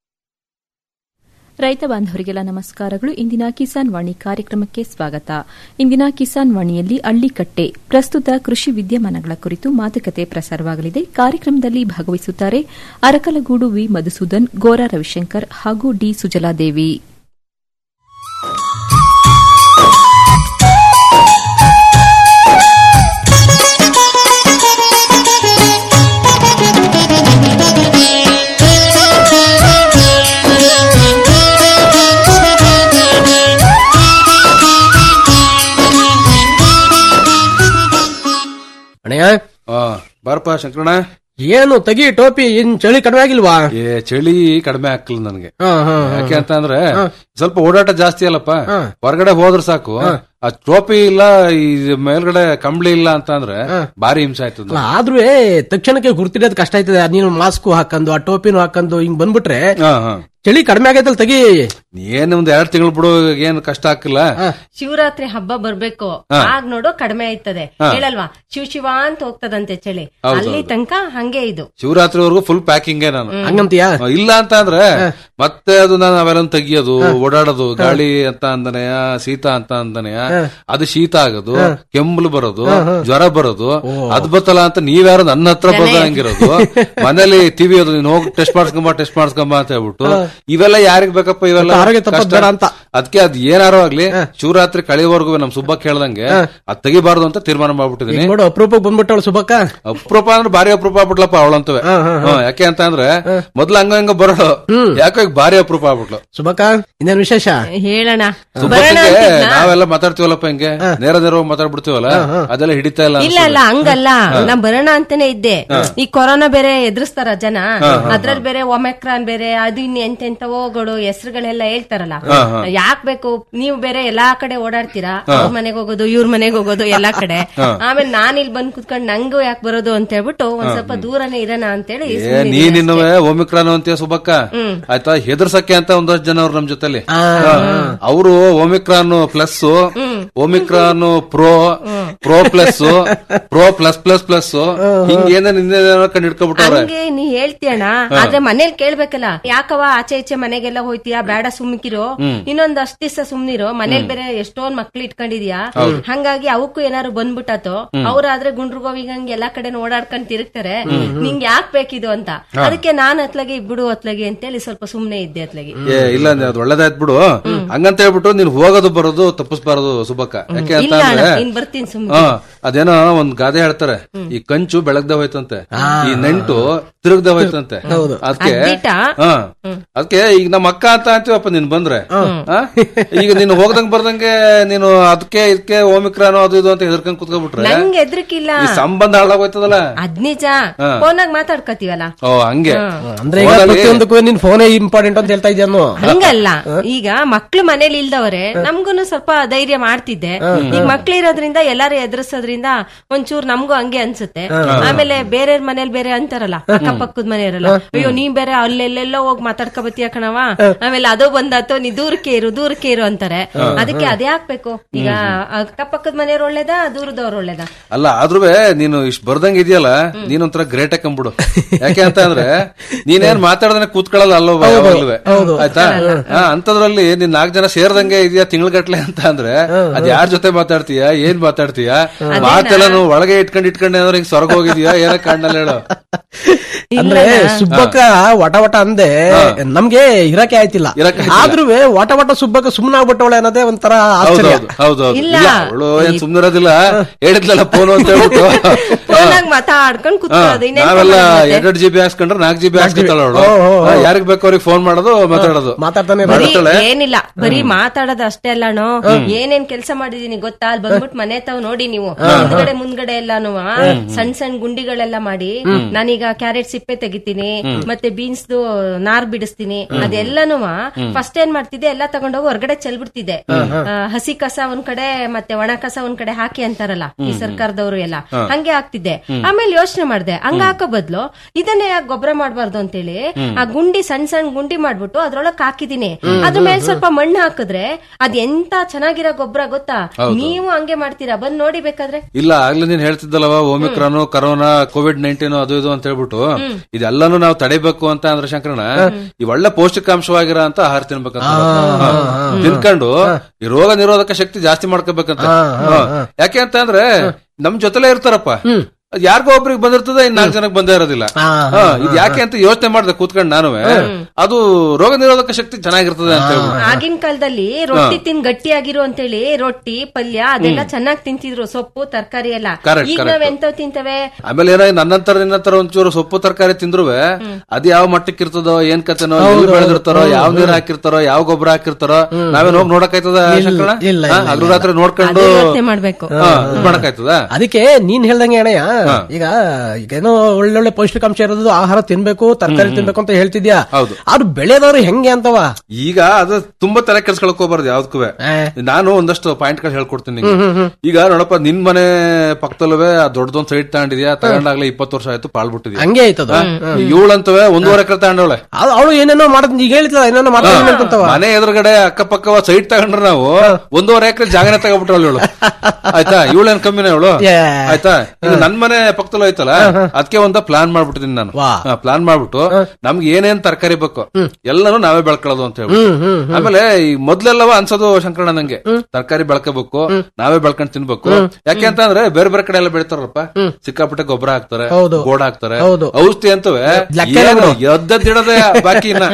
ರೈತ ಬಾಂಧವರಿಗೆಲ್ಲ ನಮಸ್ಕಾರಗಳು ಇಂದಿನ ಕಿಸಾನ್ ವಾಣಿ ಕಾರ್ಯಕ್ರಮಕ್ಕೆ ಸ್ವಾಗತ ಇಂದಿನ ಕಿಸಾನ್ ವಾಣಿಯಲ್ಲಿ ಅಳ್ಳಿಕಟ್ಟೆ ಪ್ರಸ್ತುತ ಕೃಷಿ ವಿದ್ಯಮಾನಗಳ ಕುರಿತು ಮಾತುಕತೆ ಪ್ರಸಾರವಾಗಲಿದೆ ಕಾರ್ಯಕ್ರಮದಲ್ಲಿ ಭಾಗವಹಿಸುತ್ತಾರೆ ಅರಕಲಗೂಡು ವಿ ಮಧುಸೂದನ್ ಗೋರಾ ರವಿಶಂಕರ್ ಹಾಗೂ ಡಿ ಸುಜಲಾದೇವಿ ಅಣ್ಣಯ್ಯ ಬಾರಪ್ಪ ಶಂಕರಣ್ಣ ಏನು ತೆಗಿ ಟೋಪಿ ಇನ್ ಚಳಿ ಕಡಿಮೆ ಆಗಿಲ್ವಾ ಏ ಚಳಿ ಕಡಿಮೆ ಆಗ್ಲಿಲ್ಲ ನನಗೆ ಹಾ, ಹಾ, ಹಾ. ಯಾಕೆ ಅಂತ ಅಂದ್ರೆ ಸ್ವಲ್ಪ ಓಡಾಟ ಜಾಸ್ತಿ ಅಲ್ಲಪ್ಪ ಹೊರಗಡೆ ಹೋದ್ರ ಸಾಕು ಆ ಟೋಪಿ ಇಲ್ಲ ಈ ಮೇಲ್ಗಡೆ ಕಂಬಳಿ ಇಲ್ಲ ಅಂತ ಅಂದ್ರೆ ಭಾರಿ ಹಿಂಸೆ ಆಯ್ತದ ಅಲ್ಲ ಆದ್ರೂ ತಕ್ಷಣಕ್ಕೆ ಗುರ್ತಿಡೋದ್ ಕಷ್ಟ ಆಯ್ತದೆ ನೀನು ಮಾಸ್ಕ್ ಹಾಕೊಂಡು ಆ ಟೋಪಿನೂ ಹಾಕೊಂಡು ಹಿಂಗ್ ಬಂದ್ಬಿಟ್ರೆ ಚಳಿ ಕಡಿಮೆ ಆಗೈತಲ್ ತೆಗಿ ಏನ್ ಒಂದ್ ಎರಡ್ ತಿಂಗಳು ಬಿಡು ಏನ್ ಕಷ್ಟ ಹಾಕಿಲ್ಲ ಶಿವರಾತ್ರಿ ಹಬ್ಬ ಬರ್ಬೇಕು ಹಾ. ಆಗ ನೋಡು ಕಡಿಮೆ ಆಯ್ತದೆ ಹಾ. ಹೇಳಲ್ವಾ ಶಿವ ಶಿವ ಅಂತ ಹೋಗ್ತದಂತೆ ಚಳಿ ಹೌದು, ಅಲ್ಲಿ ಹೌದು. ತನಕ ಹಂಗೆ ಇದು ಶಿವರಾತ್ರಿವರೆಗೂ ಫುಲ್ ಪ್ಯಾಕಿಂಗ್ ನಾನು ಹಂಗಂತೀಯ ಆ, ಇಲ್ಲ ಅಂತ ಅಂದ್ರೆ ಮತ್ತೆ ಅದು ನಾನು ಅವೆಲ್ಲ ತೆಗಿಯೋದು ಓಡಾಡೋದು ಗಾಳಿ ಅಂತ ಅಂದನೆಯ ಶೀತ ಅಂತ ಅಂದನೆಯ ಅದು ಶೀತ ಆಗೋದು ಕೆಮ್ಮಲು ಬರೋದು ಜ್ವರ ಬರೋದು ಅದ್ ಬತ್ತಲ್ಲ ಅಂತ ನೀವ್ಯಾರು ನನ್ನ ಹತ್ರ ಬರೋದಂಗಿರೋದು ಮನೇಲಿ ಟಿವಿ ಅದು ನೀನು ಹೋಗಿ ಟೆಸ್ಟ್ ಮಾಡ್ಸ್ಕೊಂಬ ಟೆಸ್ಟ್ ಮಾಡ್ಸ್ಕೊಂಬ ಅಂತ ಹೇಳ್ಬಿಟ್ಟು ಇವೆಲ್ಲ ಯಾರಿಗ್ ಬೇಕಪ್ಪ ಇವೆಲ್ಲ ಮತ್ತೆ ಆರೋಗ್ಯ ತಪ್ಪೋದ್ ಕಷ್ಟ. ಬೇಡ ಅಂತ. ಅದಕ್ಕೆ ಅದ್ ಏನಾರೋ ಆಗ್ಲಿ ಶಿವರಾತ್ರಿ ಕಳೆಯವರೆಗೂ ನಮ್ ಸುಬ್ಬ ಕೇಳ್ದಂಗೆ ಅದ್ ತೆಗಿಬಾರ್ದು ಅಂತ ತೀರ್ಮಾನ ಮಾಡ್ಬಿಟ್ಟಿದೀನಿ ನೋಡು ಅಪರೂಪಕ್ಕೆ ಬಂದ್ಬಿಟ್ಟವಳು ಸುಬಕ್ಕ ಅಪರೂಪ ಅಂದ್ರೆ ಭಾರಿ ಅಪರೂಪ ಆಗ್ಬಿಟ್ಲಪ್ಪ ಅವಳಂತವೆ ಹ್ಮ್, ಯಾಕೆ ಅಂತ ಅಂದ್ರೆ ಮೊದ್ಲು ಹಂಗ ಹಂಗ ಬರೋಳು ಯಾಕೋ ಈಗ ಭಾರಿ ಅಪರೂಪ ಆಗ್ಬಿಟ್ಲು ಸುಬಕ್ಕ ಇನ್ನೇನ್ ವಿಶೇಷ ಹೇಳೋಣ ಸುಬ್ಬತ್ತಿಗೆ ನಾವೆಲ್ಲ ಮಾತಾಡ್ತೀವಲ್ಲಪ್ಪ ಹಿಂಗೆ ನೇರ ನೇರವಾಗಿ ಮಾತಾಡ್ಬಿಡ್ತೀವಲ್ಲ ಅದೆಲ್ಲ ಹಿಡಿತಾ ಇಲ್ಲ ಇಲ್ಲ ಅಲ್ಲ ಹಂಗಲ್ಲ ನಾ ಬರೋಣ ಅಂತಾನೆ ಇದ್ದೆ ಈ ಕೊರೋನಾ ಬೇರೆ ಎದುರಿಸ್ತಾರ ಜನ ಅದ್ರಲ್ಲಿ ಬೇರೆ ಒಮೆಕ್ರಾನ್ ಬೇರೆ ಅದು ಇನ್ ಎಂತೆಂತವೋಗಳು ಹೆಸರುಗಳೆಲ್ಲ ಹೇಳ್ತಾರಲ್ಲ ಹಾ, ಹಾ. ಯಾಕ್ ಬೇಕು ನೀವು ಬೇರೆ ಎಲ್ಲಾ ಕಡೆ ಓಡಾಡ್ತೀರಾ ಅವ್ರ ಮನೆಗೆ ಹೋಗೋದು ಇವ್ರ ಮನೆಗೆ ಹೋಗೋದು ಎಲ್ಲಾ ಕಡೆ ಹಾ. ಆಮೇಲೆ ನಾನ್ ಇಲ್ಲಿ ಬಂದ್ ಕುತ್ಕೊಂಡ್ ನಂಗೂ ಯಾಕೆ ಬರೋದು ಅಂತ ಹೇಳ್ಬಿಟ್ಟು ಒಂದ್ ಸ್ವಲ್ಪ ದೂರನೇ ಇರೋಣ ಅಂತೇಳಿ ಏ ಸುಮ್ನಿದ್ದೀನಿ ನೀನಿನ್ನವೇ ಓಮಿಕ್ರಾನ್ ಅಂತೀಯ ಸುಬ್ಬಕ್ಕ ಆಯ್ತಾ ಹೆದರ್ಸಕ್ಕೆ ಅಂತ ಒಂದಷ್ಟು ಜನ ಅವ್ರು ನಮ್ ಜೊತೆಲಿ ಅವರು Omicron plus Omicron pro pro plus pro plus plus plus ಹಿಂಗ ಏನೇನ್ ಇನ್ನೇನೋ ಕಂಡು ಹಿಡ್ಕೊಬಿಟ್ಟವ್ರೆ ಹಂಗೆ ನೀ ಹೇಳ್ತೀಯಣ್ಣ ಆದ್ರೆ ಮನೇಲಿ ಕೇಳ್ಬೇಕಲ್ಲ ಯಾಕವ ಆಚೆ ಈಚೆ ಮನೆಗೆಲ್ಲ ಹೋಯ್ತೀಯಾ ಬೇಡ ಸುಮ್ಕಿರೋ ಇನ್ನೊಂದ್ ಅಷ್ಟ್ ದಿವಸ ಸುಮ್ನಿರೋ ಮನೇಲಿ ಬೇರೆ ಎಷ್ಟೊಂದ್ ಮಕ್ಳು ಇಟ್ಕೊಂಡಿದ್ಯಾ ಹಂಗಾಗಿ ಅವಕ್ಕೂ ಏನಾರು ಬಂದ್ಬಿಟ್ಟತೋ ಅವ್ರಾದ್ರೆ ಗುಂಡ್ರುಗೋವಿಗೆ ಹಂಗೆ ಎಲ್ಲಾ ಕಡೆ ಓಡಾಡ್ಕೊಂಡ್ ತಿರುಗ್ತಾರೆ ನಿಂಗೆ ಯಾಕ್ ಬೇಕಿದು ಅಂತ ಅದಕ್ಕೆ ನಾನ್ ಅತ್ಲಗೆ ಬಿಡು ಅತ್ಲಗೆ ಅಂತೇಳಿ ಸ್ವಲ್ಪ ಸುಮ್ನೆ ಇದ್ದೆ ಅತ್ಲಗೆ ಏ ಇಲ್ಲ ಅಂದ್ರೆ ಅದು ಒಳ್ಳೇದಾಯ್ತು ಬಿಡು ಹಂಗಂತ ಹೇಳ್ಬಿಟ್ಟು ನೀನ್ ಹೋಗೋದು ಬರೋದು ತಪ್ಪಿಸ್ಬಾರದು ಸುಬ್ಬಕ್ಕ ಯಾಕೆ ಅಂತ ಇಲ್ಲ ಅಣ್ಣ, ಅಂದ್ರೆ ನೀನ್ ಬರ್ತೀನಿ ಸುಮ್ನೆ ಹಾ ಅದೇನೋ ಒಂದ್ ಗಾದೆ ಹೇಳ್ತಾರೆ ಈ ಕಂಚು ಬೆಳಗ್ದೆ ಹೋಯ್ತಂತೆ ಈ ನೆಂಟು ತಿರುಗ್ದೆ ಹೋಯ್ತಂತೆ ಅದಕ್ಕೆ ಅದ್ದಿಟ? ಹಾ ಅದಕ್ಕೆ ಈಗ ನಮ್ಮ ಅಕ್ಕ ಅಂತ ಅಂತೀವಪ್ಪ ನೀನ್ ಬಂದ್ರೆ ಆ? ಈಗ ನೀನು ಹೋಗ್ದಂಗ್ ಬರ್ದಂಗೆ ನೀನು ಅದಕ್ಕೆ ಇದಕ್ಕೆ ಓಮಿಕ್ರಾನು ಅದು ಇದು ಅಂತ ಹೆದರ್ಕೊಂಡ್ ಕುತ್ಕೊಬಿಟ್ರೆ ನಂಗೆ ಎದ್ರಕ್ಕಿಲ್ಲ ಈ ಸಂಬಂಧ ಹಾಳಾಗೋಯ್ತದಲ್ಲ ಅದ್ ನಿಜ ಹಾ. ಫೋನಾಗ ಮಾತಾಡ್ಕತೀವಲ್ಲ ಓ ಹಂಗೆ ಅಂದ್ರೆ ಈಗ ಫೋನಲ್ಲಿ- ಪ್ರತಿಯೊಂದಕ್ಕೂ ನಿನ್ ಫೋನೇ ಇಂಪಾರ್ಟೆಂಟ್ ಅಂತ ಹೇಳ್ತಾ ಇದ್ಯಾನು ಹಂಗಲ್ಲ ಈಗ ಮಕ್ಳು ಮನೇಲಿ ಇಲ್ದವ್ರೆ ನಮ್ಗೂನು ಸ್ವಲ್ಪ ಧೈರ್ಯ ಮಾಡ್ತಿದ್ದೆ ಈಗ ಮಕ್ಳಿರೋದ್ರಿಂದ ಎಲ್ಲಾರು ಎದುರಿಸೋದ್ರಿಂದ ಒಂಚೂರ್ ನಮ್ಗೂ ಹಂಗೆ ಅನ್ಸುತ್ತೆ ಹಾ. ಆಮೇಲೆ ಬೇರೆ ಮನೇಲಿ ಬೇರೆ ಅಂತಾರಲ್ಲ ಅಕ್ಕಪಕ್ಕದ ಮನೆಯವರಲ್ಲ ಅಯ್ಯೋ ನೀ ಬೇರೆ ಅಲ್ಲೆಲ್ಲೆಲ್ಲೋ ಹೋಗಿ ಮಾತಾಡ್ಕೊ ಬತ್ತೀಯ ಕಣವ ಆಮೇಲೆ ಅದು ಬಂದಾತು ನೀ ದೂರಕ್ಕೆ ಇರು ದೂರಕ್ಕೆ ಇರು ಅಂತಾರೆ ಹಾ. ಅದಕ್ಕೆ ಅದೇ ಹಾಕ್ಬೇಕು ಈಗ ಅಕ್ಕಪಕ್ಕದ ಮನೆಯವ್ರು ಒಳ್ಳೇದಾ ದೂರದವ್ರು ಒಳ್ಳೇದಾ ಅಲ್ಲ ಆದ್ರೂ ನೀನು ಇಷ್ಟ ಬರ್ದಂಗ ಇದೆಯಲ್ಲ ನೀನೊಂಥರ ಗ್ರೇಟ್ ಕಂಬಿಡು ಯಾಕೆ ಅಂತ ಅಂದ್ರೆ ನೀನೇನ್ ಮಾತಾಡ್ದಾನೆ ಕೂತ್ಕೊಳ್ಳಲ್ಲ ಅಲ್ಲೋ ಯಾವಾಗ್ಲೂವೆ. ಆಯ್ತಾ ಹಾ, ಅಂತದ್ರಲ್ಲಿ ನೀನ್ ನಾಲ್ಕು ಜನ ಸೇರ್ದಂಗೆ ಇದೆಯಾ ತಿಂಗಳಗಟ್ಲೆ ಅಂತ ಅಂದ್ರೆ ಅದ್ ಯಾರ ಜೊತೆ ಮಾತಾಡ್ತೀಯ ಏನ್ ಮಾತಾಡ್ತೀಯ ಮಾತೆಲ್ಲ ನೀವು ಒಳಗೆ ಇಟ್ಕೊಂಡ್ ಇಟ್ಕೊಂಡ್ ಏನಾದ್ರು ಹಿಂಗ್ ಸ್ವರ್ಗ ಹೋಗಿದ್ಯಾ ಏನ ಕಾಣಲ್ಲ ಹೇಳು ಅಂದ್ರೆ ಸುಬ್ಬಕ್ಕ ವಟ ವಟ ಅಂದೆ ನಮ್ಗೆ ಇರಕ್ಕೆ ಆಯ್ತಿಲ್ಲ ಇರಕ್ಕೆ ಆಯ್ತಿಲ್ಲ. ಆದ್ರೂ ವಟ ವಟ ಸುಬ್ಬಕ್ಕ ಸುಮ್ಮನೆ ಆಗ್ಬಿಟ್ಟವಳೆ ಅನ್ನೋದೇ ಒಂಥರ ಆಶ್ಚರ್ಯ ಹೌದೌದು ಹೌದೌದು ಇಲ್ಲ. ಇಲ್ಲ ಅವಳು ಏನ್ ಸುಮ್ನಿರೋದಿಲ್ಲ ಹೇಳಿದ್ಲಲ್ಲ ಫೋನ್ ಅಂತ ಹೇಳ್ಬಿಟ್ಟು ಫೋನಾಗ್ ಮಾತಾಡ್ಕೊಂಡ್ ಹಾ, ಕುತ್ಕೊಳ್ಳೋದು ಇನ್ನೇನ್ ನಾವೆಲ್ಲ ಮಾಡೋದು ಮತ್ತೆ? ಎರಡ್ ಜಿ ಬಿ ಹಾಕ್ಸ್ಕೊಂಡ್ರೆ ನಾಲ್ಕು ಜಿ ಬಿ ಹಾಕ್ಸ್ಕೊತಾಳ ಅವಳು ಓ, ಓ, ಓ. ಯಾರಿಗ್ ಬೇಕು ಅವ್ರಿಗೆ ಫೋನ್ ಮಾಡೋದು ಮಾತಾಡೋದು ಮಾತಾಡ್ತಾನೆ ಬರೀ ಮಾಡ್ತಾಳೆ. ಏನಿಲ್ಲ ಬರೀ ಮಾತಾಡೋದು ಅಷ್ಟೇ ಅಲ್ಲಣೋ ಏನೇನ್ ಕೆಲಸ ಮಾಡಿದೀನಿ ಗೊತ್ತಾ ಅಲ್ಲಿ ಬಂದ್ಬಿಟ್ಟು ಮನೆ ತಾವ್ ನೋಡಿ ನೀವು ಮುಂದ್ಗಡೆ ಮುಂದ್ಗಡೆ ಎಲ್ಲಾನು ಸಣ್ಣ ಸಣ್ಣ ಗುಂಡಿಗಳೆಲ್ಲ ಮಾಡಿ ನಾನೀಗ ಕ್ಯಾರೆಟ್ ಸಿಪ್ಪೆ ತೆಗಿತೀನಿ ಮತ್ತೆ ಬೀನ್ಸ್ ನಾರ್ ಬಿಡಿಸ್ತೀನಿ ಅದೆಲ್ಲಾನು ಫಸ್ಟ್ ಏನ್ ಮಾಡ್ತಿದ್ದೆ ಎಲ್ಲ ತಗೊಂಡೋಗಿ ಹೊರಗಡೆ ಚೆಲ್ಬಿಡ್ತಿದ್ದೆ ಆ, ಹಸಿ ಕಸ ಒಂದ್ ಕಡೆ ಮತ್ತೆ ಒಣ ಕಸ ಒಂದ್ ಕಡೆ ಹಾಕಿ ಅಂತಾರಲ್ಲ ಈ ಸರ್ಕಾರದವರು ಎಲ್ಲ ಹಂಗೆ ಹಾಕ್ತಿದ್ದೆ ಆಮೇಲೆ ಯೋಚನೆ ಮಾಡ್ದೆ ಹಂಗ ಹಾಕೋ ಬದ್ಲು ಇದನ್ನೇ ಯಾಕೆ ಗೊಬ್ಬರ ಮಾಡ್ಬಾರ್ದು ಅಂತೇಳಿ ಆ ಗುಂಡಿ ಸಣ್ಣ ಸಣ್ಣ ಗುಂಡಿ ಮಾಡ್ಬಿಟ್ಟು ಅದ್ರೊಳಗ್ ಹಾಕಿದೀನಿ ಅದ್ರ ಮೇಲೆ ಸ್ವಲ್ಪ ಮಣ್ಣು ಹಾಕಿದ್ರೆ ಅದ್ ಎಂತ ಚೆನ್ನಾಗಿರೋ ಗೊಬ್ಬರ ಗೊತ್ತಾ ಹೌದು. ನೀವು ಹಂಗೆ ಮಾಡ್ತೀರಾ ಬಂದ್ ನೋಡಿ ಬೇಕಾದ್ರೆ ಇಲ್ಲ ಆಗ್ಲೇ ನೀನ್ ಹೇಳ್ತಿದ್ದಲ್ಲವ ಓಮಿಕ್ರಾನು ಕರೋನಾ ಕೋವಿಡ್ ನೈನ್ಟೀನ್ ಅದು ಇದು ಅಂತ ಹೇಳ್ಬಿಟ್ಟು ಇದೆಲ್ಲಾನು ನಾವು ತಡಿಬೇಕು ಅಂತ ಅಂದ್ರೆ ಶಂಕರಣ ಈ ಒಳ್ಳೆ ಪೌಷ್ಟಿಕಾಂಶವಾಗಿರೋ ಅಂತ ಆಹಾರ ತಿನ್ಬೇಕಂತ ಹಾ. ತಿನ್ಕೊಂಡು ಈ ರೋಗ ನಿರೋಧಕ ಶಕ್ತಿ ಜಾಸ್ತಿ ಮಾಡ್ಕೋಬೇಕಂತ ಹಾ. ಯಾಕೆ ಅಂತ ಅಂದ್ರೆ ನಮ್ ಜೊತೆಲೇ ಇರ್ತಾರಪ್ಪ ಅದ್ ಯಾರಿಗೋ ಒಬ್ರಿಗೆ ಬಂದಿರ್ತದೆ ಇನ್ ನಾಲ್ಕು ಜನಕ್ಕೆ ಬಂದೇ ಇರೋದಿಲ್ಲ ಹಾ, ಇದ್ ಯಾಕೆ ಅಂತ ಯೋಚನೆ ಮಾಡ್ದೆ ಕೂತ್ಕೊಂಡು ನಾನು ಅದು ರೋಗ ನಿರೋಧಕ ಶಕ್ತಿ ಚೆನ್ನಾಗಿರ್ತದೆ ಅಂತ ಹೇಳ್ಬಿಟ್ಟು ಆಗಿನ ಕಾಲದಲ್ಲಿ ರೊಟ್ಟಿ ತಿನ್ ಗಟ್ಟಿಯಾಗಿರು ಅಂತೇಳಿ ರೊಟ್ಟಿ ಪಲ್ಯ ಅದೆಲ್ಲ ಚೆನ್ನಾಗಿ ತಿಂತಿದ್ರು ಸೊಪ್ಪು ತರಕಾರಿ ಎಲ್ಲ Correct, ಈಗ correct. ನಾವ್ ಎಂತವ್ ತಿಂತವೆ ಆಮೇಲೆ ಏನೋ ನನ್ನಂತರ ನಿನ್ನಂತರ ಒಂಚೂರು ಸೊಪ್ಪು ತರಕಾರಿ ತಿಂದ್ರುವೆ ಅದ್ ಯಾವ ಮಟ್ಟಕ್ಕೆ ಇರ್ತದೋ ಏನ್ ಕತೆನೋ ಹೌದು, ಎಲ್ಲಿ ಬೆಳೆದಿರ್ತಾರೋ ಹೌದು. ಯಾವ ನೀರ್ ಹಾಕಿರ್ತಾರೋ ಯಾವ ಗೊಬ್ಬರ ಹಾಕಿರ್ತಾರೋ ನಾವೇನ್ ಹೋಗಿ ನೋಡಕ್ಕಾಯ್ತದ ಇಲ್ಲ, ಶಂಕರಣ್ಣ? ಇಲ್ಲ, ಹಾ, ಇಲ್ಲ, ಹಗಲು ಇಲ್ಲ. ರಾತ್ರಿ ನೋಡ್ಕೊಂಡು ಅದೇ ಯೋಚ್ನೆ ಮಾಡ್ಬೇಕು. ಹಾ, ಇದ್ ಮಾಡಕ್ಕಾಯ್ತದ ಅದಕ್ಕೆ ನೀನ್ ಹೇಳ್ದಂಗೆ ಅಣ್ಣಯ್ಯ ಈಗ ಏನೋ ಒಳ್ಳೊಳ್ಳೆ ಪೌಷ್ಟಿಕಾಂಶ ಇರೋದು ಆಹಾರ ತಿನ್ಬೇಕು ತರಕಾರಿ ತಿನ್ಬೇಕು ಅಂತ ಹೇಳ್ತಿದ್ಯಾ ಹೌದು. ಅವ್ರು ಬೆಳೆದವ್ರು ಹೆಂಗೆ ಅಂತವ ಈಗ ಅದು ತುಂಬಾ ತಲೆ ಕೆಲ್ಸ್ಕೊಳಕ್ ಹೋಗ್ಬಾರ್ದು ಯಾವ್ದಕ್ಕೂ ನಾನು ಒಂದಷ್ಟು ಪಾಯಿಂಟ್ ಗಳು ಹೇಳ್ಕೊಡ್ತೀನಿ ನಿಂಗೆ. ಹ್ಮ್, ಹ್ಮ್, ಹ್ಮ್. ಈಗ ನೋಡಪ್ಪ ನಿನ್ ಮನೆ ಪಕ್ಕದಲ್ಲವೇ ಆ ದೊಡ್ಡದೊಂದ್ ಸೈಡ್ ತಗೊಂಡಿದ್ಯಾ ತಗೊಂಡಾಗ್ಲೇ ಇಪ್ಪತ್ತು ವರ್ಷ ಆಯ್ತು ಪಾಳ್ಬಿಟ್ಟಿದ್ಯಾ ಹಂಗೆ ಆಯ್ತದ ಇವಳಂತವೇ ಒಂದೂವರೆ ಎಕರೆ ತಗೊಂಡವಳೆ ಅವಳು ಏನೇನೋ ಮಾಡೋದ್ ಈಗ ಹೇಳಿದ್ಲ ಏನೇನೋ ಮಾಡ್ತಾನೆ ಅನ್ಕೊಂತವ ಮನೆ ಎದುರುಗಡೆ ಅಕ್ಕಪಕ್ಕ ಸೈಟ್ ತಗೊಂಡ್ರೆ ನಾವು ಒಂದೂವರೆ ಎಕರೆ ಜಾಗನೇ ತಗೊಬಿಟ್ರಳು ಇವಳು ಆಯ್ತಾ ಇವಳೇನ್ ಕಮ್ಮಿನ ಇವಳು ಆಯ್ತಾ ಈಗ ನನ್ ಮನೆ ಪಕ್ಕದಲ್ಲೂ ಐತಲ್ಲ ಅದಕ್ಕೆ ಒಂದ ಪ್ಲಾನ್ ಮಾಡ್ಬಿಟ್ಟಿದೀನಿ ನಾನು ಪ್ಲಾನ್ ಮಾಡ್ಬಿಟ್ಟು ನಮ್ಗೆ ಏನೇನ್ ತರಕಾರಿ ಬೇಕು ಎಲ್ಲಾನು ನಾವೇ ಬೆಳ್ಕೊಳ್ಳೋದು ಅಂತ ಹೇಳಿ ಹ್ಮ್, ಹ್ಮ್, ಹ್ಮ್. ಆಮೇಲೆ ಈ ಮೊದ್ಲೆಲ್ಲವ ಅನ್ಸೋದು ಶಂಕರಣ್ಣ ನಂಗೆ ತರಕಾರಿ ಬೆಳ್ಕೋಬೇಕು ನಾವೇ ಬೆಳ್ಕೊಂಡ್ ತಿನ್ಬೇಕು ಯಾಕೆ ಅಂತ ಅಂದ್ರೆ ಬೇರೆ ಬೇರೆ ಕಡೆ ಎಲ್ಲ ಬೆಳಿತಾರಪ್ಪ ಸಿಕ್ಕಾಪಟ್ಟೆ ಗೊಬ್ಬರ ಹಾಕ್ತಾರೆ ಹೌದು. ಗೋಡ ಹಾಕ್ತಾರೆ ಹೌದು. ಔಷಧಿ ಅಂತವೆ ಲೆಕ್ಕ ಇಲ್ಲ ಬಿಡು. ಎದ್ದದಿಡದೆ ಬಾಕಿ ಇನ್ನ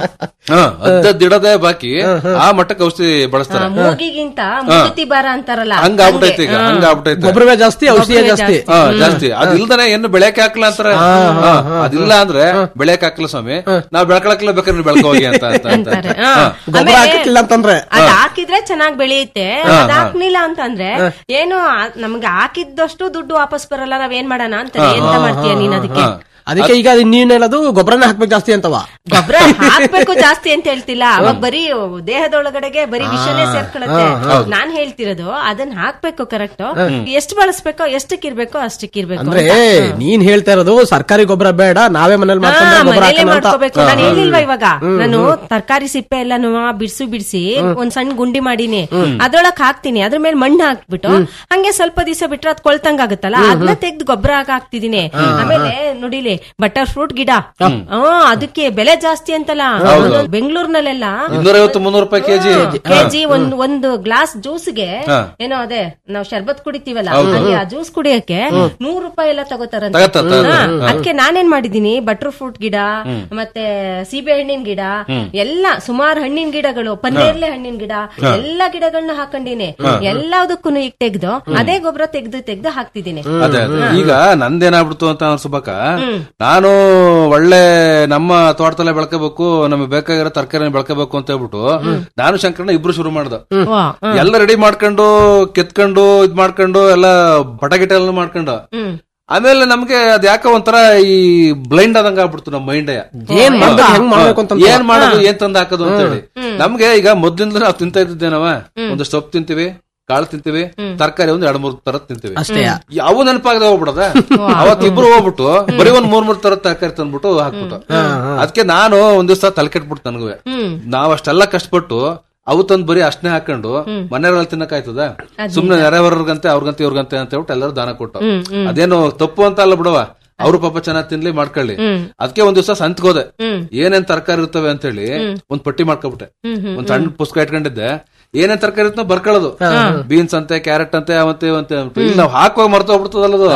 ಅದ್ದದಿಡದೆ ಬಾಕಿ ಆ ಮಟ್ಟಕ್ಕೆ ಔಷಧಿ ಬಳಸ್ತಾರೆ ಮೂಗಿಗಿಂತ ಮುಗುತಿ ಬಾರ ಅಂತಾರಲ್ಲ ಹಂಗ ಆಗ್ಬಿಟ್ಟೈತೆ ಈಗ ಹಂಗ ಆಗ್ಬಿಟ್ಟೈತೆ ಗೊಬ್ಬರವೇ ಜಾಸ್ತಿ ಔಷಧಿಯೇ ಗೊಬ್ರವೇ ಜಾಸ್ತಿ ಹಾ, ಜಾಸ್ತಿ ಅದಿಲ್ದನೆ ಏನು ಬೆಳೆಯಕ್ಕೆ ಹಾಕಲ್ಲ ಅಂತಾರೆ ಹಾ, ಅದಿಲ್ಲ ಅಂದ್ರೆ ಬೆಳೆಯಕ್ಕೆ ಹಾಕಲ್ಲ ಸ್ವಾಮಿ ನಾವ್ ಬೆಳ್ಕೊಳಕ್ಲ ಬೇಕಾದ್ರೆ ನೀವು ಬೆಳ್ಕೊ ಹೋಗಿ ಅಂತ ಅಂತ ಅಂತ ಹಾ. ಹಾ. ಗೊಬ್ಬರ ಹಾಕಿಲ್ಲ ಅಂತಂದ್ರೆ ಅದ್ ಹಾಕಿದ್ರೆ ಚೆನ್ನಾಗ್ ಬೆಳೆಯುತ್ತೆ ಹಾ, ಅದ್ ಹಾ. ಹಾಕ್ಲಿಲ್ಲ ಅಂತಂದ್ರೆ ಏನು ಆ- ನಮ್ಗೆ ಹಾಕಿದ್ದಷ್ಟು ದುಡ್ಡು ವಾಪಸ್ ಬರಲ್ಲ ನಾವ್ ಏನ್ ಮಾಡೋಣ ಅಂತಾರೆ ಎಂತ ಮಾಡ್ತೀಯ ನೀನ್ ಅದಕ್ಕೆ ಅದಕ್ಕೆ ಈಗ ಅದು ನೀನ್ ಹೇಳೋದು ಗೊಬ್ಬರನೇ ಹಾಕ್ಬೇಕು ಜಾಸ್ತಿ ಅಂತವ ಗೊಬ್ಬರ ಹಾಕ್ಬೇಕು ಜಾಸ್ತಿ ಅಂತ ಹೇಳ್ತಿಲ್ಲ ಅವಾಗ ಬರೀ ದೇಹದೊಳಗಡೆಗೆ ಬರೀ ವಿಷನೇ ಸೇರ್ಕೊಳತ್ತೆ ಹೌದು. ನಾನ್ ಹೇಳ್ತಿರೋದು ಅದನ್ನ ಹಾಕ್ಬೇಕು ಕರೆಕ್ಟ್ ಎಷ್ಟು ಬಳಸ್ಬೇಕೋ ಎಷ್ಟಕ್ಕಿರ್ಬೇಕೋ ಅಷ್ಟಕ್ಕಿರ್ಬೇಕು ಅಂದ್ರೆ ಅಂತ. ನೀನ್ ಹೇಳ್ತಾ ಇರೋದು ಸರ್ಕಾರಿ ಗೊಬ್ಬರ ಬೇಡ ನಾವೇ ಮನೇಲಿ ಹಾ, ಮಾಡ್ಕೊಂಡ್ರೆ ಗೊಬ್ಬರ ಮನೇಲೆ ಹಾಕೋಣ ಅಂತ ಮಾಡ್ಕೋಬೇಕು ನಾನು ಹೇಳಿಲ್ವಾ ಇವಾಗ ನಾನು ತರಕಾರಿ ಸಿಪ್ಪೆ ಎಲ್ಲಾನು ಬಿಡ್ಸು ಬಿಡಿಸಿ ಒಂದ್ ಸಣ್ಣ ಗುಂಡಿ ಮಾಡೀನಿ ಅದ್ರೊಳಕ್ ಹಾಕ್ತೀನಿ ಅದ್ರ ಮೇಲೆ ಮಣ್ಣು ಹಾಕ್ಬಿಟ್ಟು ಹಂಗೆ ಸ್ವಲ್ಪ ದಿವಸ ಬಿಟ್ರೆ ಅದ್ ಕೊಳ್ತಂಗ್ ಆಗುತ್ತಲ್ಲ ಅದನ್ನ ತೆಗ್ದು ಗೊಬ್ಬರ ಹಾಕ್ತಿದೀನಿ ಆಮೇಲೆ ನೋಡಿಲಿ ಬಟರ್ ಫ್ರೂಟ್ ಗಿಡ ಹ್ಮ್ ಅದಕ್ಕೆ ಬೆಲೆ ಜಾಸ್ತಿ ಅಂತಲ್ಲ ಹೌದು. ಬೆಂಗಳೂರಿನಲ್ಲೆಲ್ಲ ಇನ್ನೂರೈವತ್ತು ಮುನ್ನೂರು ರೂಪಾಯಿ ಕೆಜಿ ಕೆಜಿ ಒಂದ್ ಒಂದು ಗ್ಲಾಸ್ ಜ್ಯೂಸ್ಗೆ ಹಾ. ಏನೋ ಅದೇ ನಾವ್ ಶರ್ಬತ್ ಕುಡಿತೀವಲ್ಲ ಹೌದು. ಅಲ್ಲಿ ಆ ಜ್ಯೂಸ್ ಕುಡಿಯಕ್ಕೆ ನೂರು ರೂಪಾಯಿ ಎಲ್ಲ ತಗೋತಾರಂತೆ ತಗೋತಾರೆ, ತಗೋತಾರೆ. ಹಾ, ಅದಕ್ಕೆ ನಾನೇನ್ ಮಾಡಿದೀನಿ ಬಟರ್ ಫ್ರೂಟ್ ಗಿಡ ಮತ್ತೆ ಸೀಬೆ ಹಣ್ಣಿನ ಗಿಡ ಎಲ್ಲ ಸುಮಾರು ಹಣ್ಣಿನ ಗಿಡಗಳು ಪನ್ನೇರ್ಲೆ ಹಣ್ಣಿನ ಗಿಡ ಎಲ್ಲಾ ಗಿಡಗಳನ್ನ ಹಾಕೊಂಡಿನಿ ಎಲ್ಲದಕ್ಕೂ ಈಗ ತೆಗ್ದು ಅದೇ ಗೊಬ್ಬರ ತೆಗ್ದು ತೆಗ್ದು ಹಾಕ್ತಿದ್ದೀನಿ ಅದೇ ಅದೇ. ಈಗ ನಂದೇನಾಗ್ಬಿಡ್ತು ಅಂತ ಅನ್ಸ್ಬೇಕ ನಾನು ಒಳ್ಳೆ ನಮ್ಮ ತೋಟದಲ್ಲೇ ಬೆಳ್ಕೋಬೇಕು ನಮಗೆ ಬೇಕಾಗಿರೋ ತರಕಾರಿ ಬೆಳ್ಕೋಬೇಕು ಅಂತ ಹೇಳ್ಬಿಟ್ಟು ನಾನು ಶಂಕರಣ್ಣ ಇಬ್ರು ಶುರು ಮಾಡ್ದ ವಾ, ಹಾ. ಎಲ್ಲ ರೆಡಿ ಮಾಡ್ಕೊಂಡು ಕೆತ್ಕೊಂಡು ಇದ್ ಮಾಡ್ಕೊಂಡು ಎಲ್ಲ ಪಟಗಿಟ ಎಲ್ಲ ಮಾಡ್ಕೊಂಡು ಆಮೇಲೆ ನಮ್ಗೆ ಅದ್ ಯಾಕ ಒಂಥರ ಈ ಬ್ಲೈಂಡ್ ಆದಂಗ ಆಗ್ಬಿಡ್ತು ನಮ್ಮ ಮೈಂಡ್ ಏನ್ ಮಾಡ್ಬೇಕು, ಹೆಂಗ್ ಮಾಡ್ಬೇಕು ಅಂತ ಏನ್ ಮಾಡೋದು ಏನ್ ತಂದ್ ಹಾಕೋದು ಅಂತ ಹೇಳಿ ನಮ್ಗೆ ಈಗ ಮೊದ್ಲಿಂದ ನಾವು ತಿಂತಾ ಇದ್ದೇನವ ಒಂದು ಸೊಪ್ಪು ತಿಂತೀವಿ ಕಾಳು ತಿಂತೀವಿ ತರಕಾರಿ ಒಂದ್ ಎರಡ್ ಮೂರ್ ತರ ತಿಂತೀವಿ ಅಷ್ಟೇ. ಅವು ನೆನಪಾಗದೆ ಹೋಗ್ಬಿಡದ ಅವತ್ ಇಬ್ರು ಹೋಗ್ಬಿಟ್ಟು ಬರೀ ಒಂದ್ ಮೂರ್ ಮೂರ್ ತರ ತರಕಾರಿ ತಂದ್ಬಿಟ್ಟು ಹಾಕ್ಬಿಟ್ಟು ಅದಕ್ಕೆ ನಾನು ಒಂದ್ ದಿವಸ ತಲೆ ಕೆಟ್ಬಿಟ್ಟು ನನಗೂ ನಾವ್ ಅಷ್ಟೆಲ್ಲ ಕಷ್ಟಪಟ್ಟು ಅವು ತಂದ್ ಬರೀ ಅಷ್ಟನೇ ಹಾಕೊಂಡು ಮನೆಯವ್ರಲ್ಲಿ ತಿನ್ನಕ್ ಆಯ್ತದ ಸುಮ್ನೆ ನೆರೆಯವರ್ಗಂತೆ ಅವ್ರಿಗಂತೆ ಇವ್ರಿಗಂತೆ ಅಂತ ಹೇಳ್ಬಿಟ್ಟು ಎಲ್ಲರೂ ದಾನ ಕೊಟ್ಟು ಹ್ಮ್, ಹ್ಮ್. ಅದೇನು ತಪ್ಪು ಅಂತ ಅಲ್ಲ ಬಿಡವ ಅವ್ರು ಪಾಪ ಚೆನ್ನಾಗ್ ತಿನ್ಲಿ ಮಾಡ್ಕೊಳ್ಳಿ ಹ್ಮ್. ಅದಕ್ಕೆ ಒಂದ್ ದಿವಸ ಸಂತ್ಕೋದೆ ಹ್ಮ್. ಏನೇನ್ ತರಕಾರಿ ಇರ್ತವೆ ಅಂತ ಹೇಳಿ ಒಂದ್ ಪಟ್ಟಿ ಮಾಡ್ಕೊಬಿಟ್ಟೆ ಹ್ಮ್, ಹ್ಮ್, ಒಂದ್ ಸಣ್ಣ ಪುಸ್ತಕ ಇಟ್ಕೊಂಡಿದ್ದೆ ಏನೇನ್ ತರಕಾರಿ ಇರ್ತೋ ಬರ್ಕೊಳ್ಳೋದು ಬೀನ್ಸ್ ಅಂತೆ ಕ್ಯಾರೆಟ್ ಅಂತೆ ಅವಂತೆ ಅವಂತೆ ಅಂತ ಇಲ್ಲಿ ನಾವು ಹಾಕುವಾಗ ಮರ್ತು ಹೋಗ್ಬಿಡ್ತದಲ್ಲದು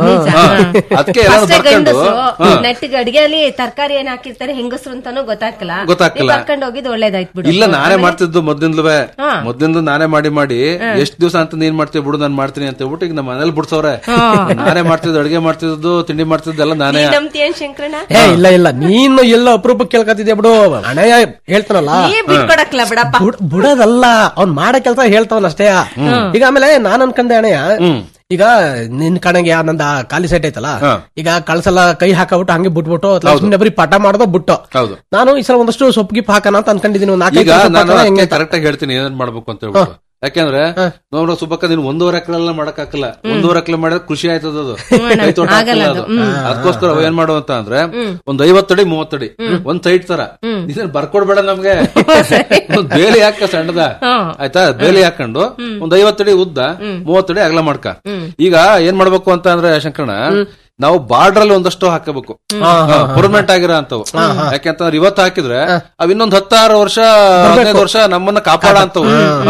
ಅದಕ್ಕೆ ಎಲ್ಲ ಅಷ್ಟೇ ಬರ್ಕೊಂಡು ಗಂಡಸು ಹಾ. ನೆಟ್ಟಿಗೆ ಅಡಿಗೆಯಲ್ಲಿ ತರಕಾರಿ ಏನ್ ಹಾಕಿರ್ತಾರೆ ಹೆಂಗಸರು ಅಂತಾನು ಗೊತ್ತಾಗ್ತಿಲ್ಲ ಗೊತ್ತಾಗ್ತಿಲ್ಲ. ಕರ್ಕೊಂಡು ಹೋಗಿದ್ದು ಒಳ್ಳೇದಾಯ್ತು ಬಿಡು ಇಲ್ಲ ನಾನೇ ಮಾಡ್ತಿದ್ದು ಮೊದ್ಲಿಂದಲೇ ಹಾ. ಮೊದ್ಲಿಂದ ನಾನೇ ಮಾಡಿ ಮಾಡಿ ಹಾ. ಎಷ್ಟ್ ದಿವಸ ಅಂತ ನೀನ್ ಮಾಡ್ತೀವಿ ಬಿಡು ನಾನ್ ಮಾಡ್ತೀನಿ ಅಂತ ಹೇಳ್ಬಿಟ್ಟು ಈಗ ನಮ್ಮ ಮನೇಲಿ ಬಿಡ್ಸವ್ರೆ ಹಾ. ನಾನೇ ಮಾಡ್ತಿದ್ದು ಅಡಿಗೆ ಮಾಡ್ತಿದ್ದು ತಿಂಡಿ ಮಾಡ್ತಿದ್ದೆಲ್ಲ ನಾನೇ ನೀ ನಂಬ್ತೀಯೇನ್ ಶಂಕರಣ್ಣ ಏ ಇಲ್ಲ ಇಲ್ಲ ನೀನು ಎಲ್ಲ ಅಪರೂಪಕ್ಕೆ ಕೇಳ್ಕೊತಿದ್ಯಾ ಬಿಡು ಅಣಯ್ಯ ಹೇಳ್ತಾನಲ್ಲ ನೀ ಬಿಟ್ಕೊಡಕ್ಲ ಬಿಡಪ್ಪ ಬುಡ್- ಬಿಡೋದಲ್ಲ ಅವ್ನ್ ಮಾಡೋ ಕೆಲಸ ಹೇಳ್ತಾವನ್ ಅಷ್ಟೇ ಈಗ ಆಮೇಲೆ ನಾನ್ ಅನ್ಕಂಡೆ ಅಣಯ್ಯ ಈಗ ನಿನ್ ಕಣಗೆ ನಂದ ಖಾಲಿ ಸೈಟ್ ಐತಲ್ಲ ಈಗ ಕಳ್ಸಲ್ಲ ಕೈ ಹಾಕಬಿಟ್ಟು ಹಂಗೆ ಬಿಟ್ಬಿಟ್ಟು ಅಥವಾ ಸುಮ್ನೆ ಬರೀ ಪಟ ಮಾಡೋದು ಬಿಟ್ಟು ಹೌದು ನಾನು ಈ ಸಲ ಒಂದಷ್ಟು ಸೊಪ್ಪು ಗಿಪ್ ಹಾಕೋಣ ಅಂತ ಅನ್ಕೊಂಡಿದ್ದೀನಿ ಒಂದ್ ನಾಲ್ಕೈದು ಈಗ ಸೊಪ್ಪು ನಾನು ಹಾಕೋಣ ಹೆಂಗೆ ಅಂತ. ಕರೆಕ್ಟ್ ಆಗಿ ಹೇಳ್ತೀನಿ ಏನೇನ್ ಮಾಡ್ಬೇಕು ಅಂತ ಹೇಳ್ಬಿಟ್ಟು ಯಾಕಂದ್ರೆ ನೋಡ್ರ ಸುಬ್ಬಕ್ಕ ನೀನು ಒಂದೂವರೆ ಎಕರೆ ಎಲ್ಲ ಮಾಡಕ್ ಹಾಕಲ್ಲ ಒಂದೂವರೆ ಎಕರೆ ಮಾಡಿದ್ರೆ ಕೃಷಿ ಆಯ್ತದ ಅದು ಕೈ ತೋಟ ಹಾಕಲ್ಲ ಅದು ಅದಕ್ಕೋಸ್ಕರ ಅವ್ ಏನ್ ಮಾಡುವ ಅಂತ ಅಂದ್ರೆ ಒಂದ್ ಐವತ್ತಡಿ ಮೂವತ್ತಡಿ ಒಂದ್ ಸೈಡ್ ತರ ಇದನ್ನ ಬರ್ಕೊಡ್ಬೇಡ ನಮ್ಗೆ ಒಂದ್ ಬೇಲಿ ಹಾಕ ಸಣ್ಣದ ಆಯ್ತಾ ಬೇಲಿ ಹಾಕೊಂಡು ಒಂದ್ ಐವತ್ತಡಿ ಉದ್ದ ಮೂವತ್ತಡಿ ಅಗಲ ಮಾಡ್ಕ ಈಗ ಏನ್ ಮಾಡ್ಬೇಕು ಅಂತ ಅಂದ್ರೆ ಶಂಕರಣ ನಾವು ಬಾರ್ಡರ್ ಅಲ್ಲಿ ಒಂದಷ್ಟು ಹಾಕಬೇಕು ಪರ್ಮನೆಂಟ್ ಆಗಿರೋ ಅಂತವು ಯಾಕೆಂತಂದ್ರೆ ಇವತ್ತು ಹಾಕಿದ್ರೆ ಅವ್ ಇನ್ನೊಂದ್ ಹತ್ತಾರು ವರ್ಷ ಹದಿನೈದು ವರ್ಷ ನಮ್ಮನ್ನ ಕಾಪಾಡ ಅಂತವು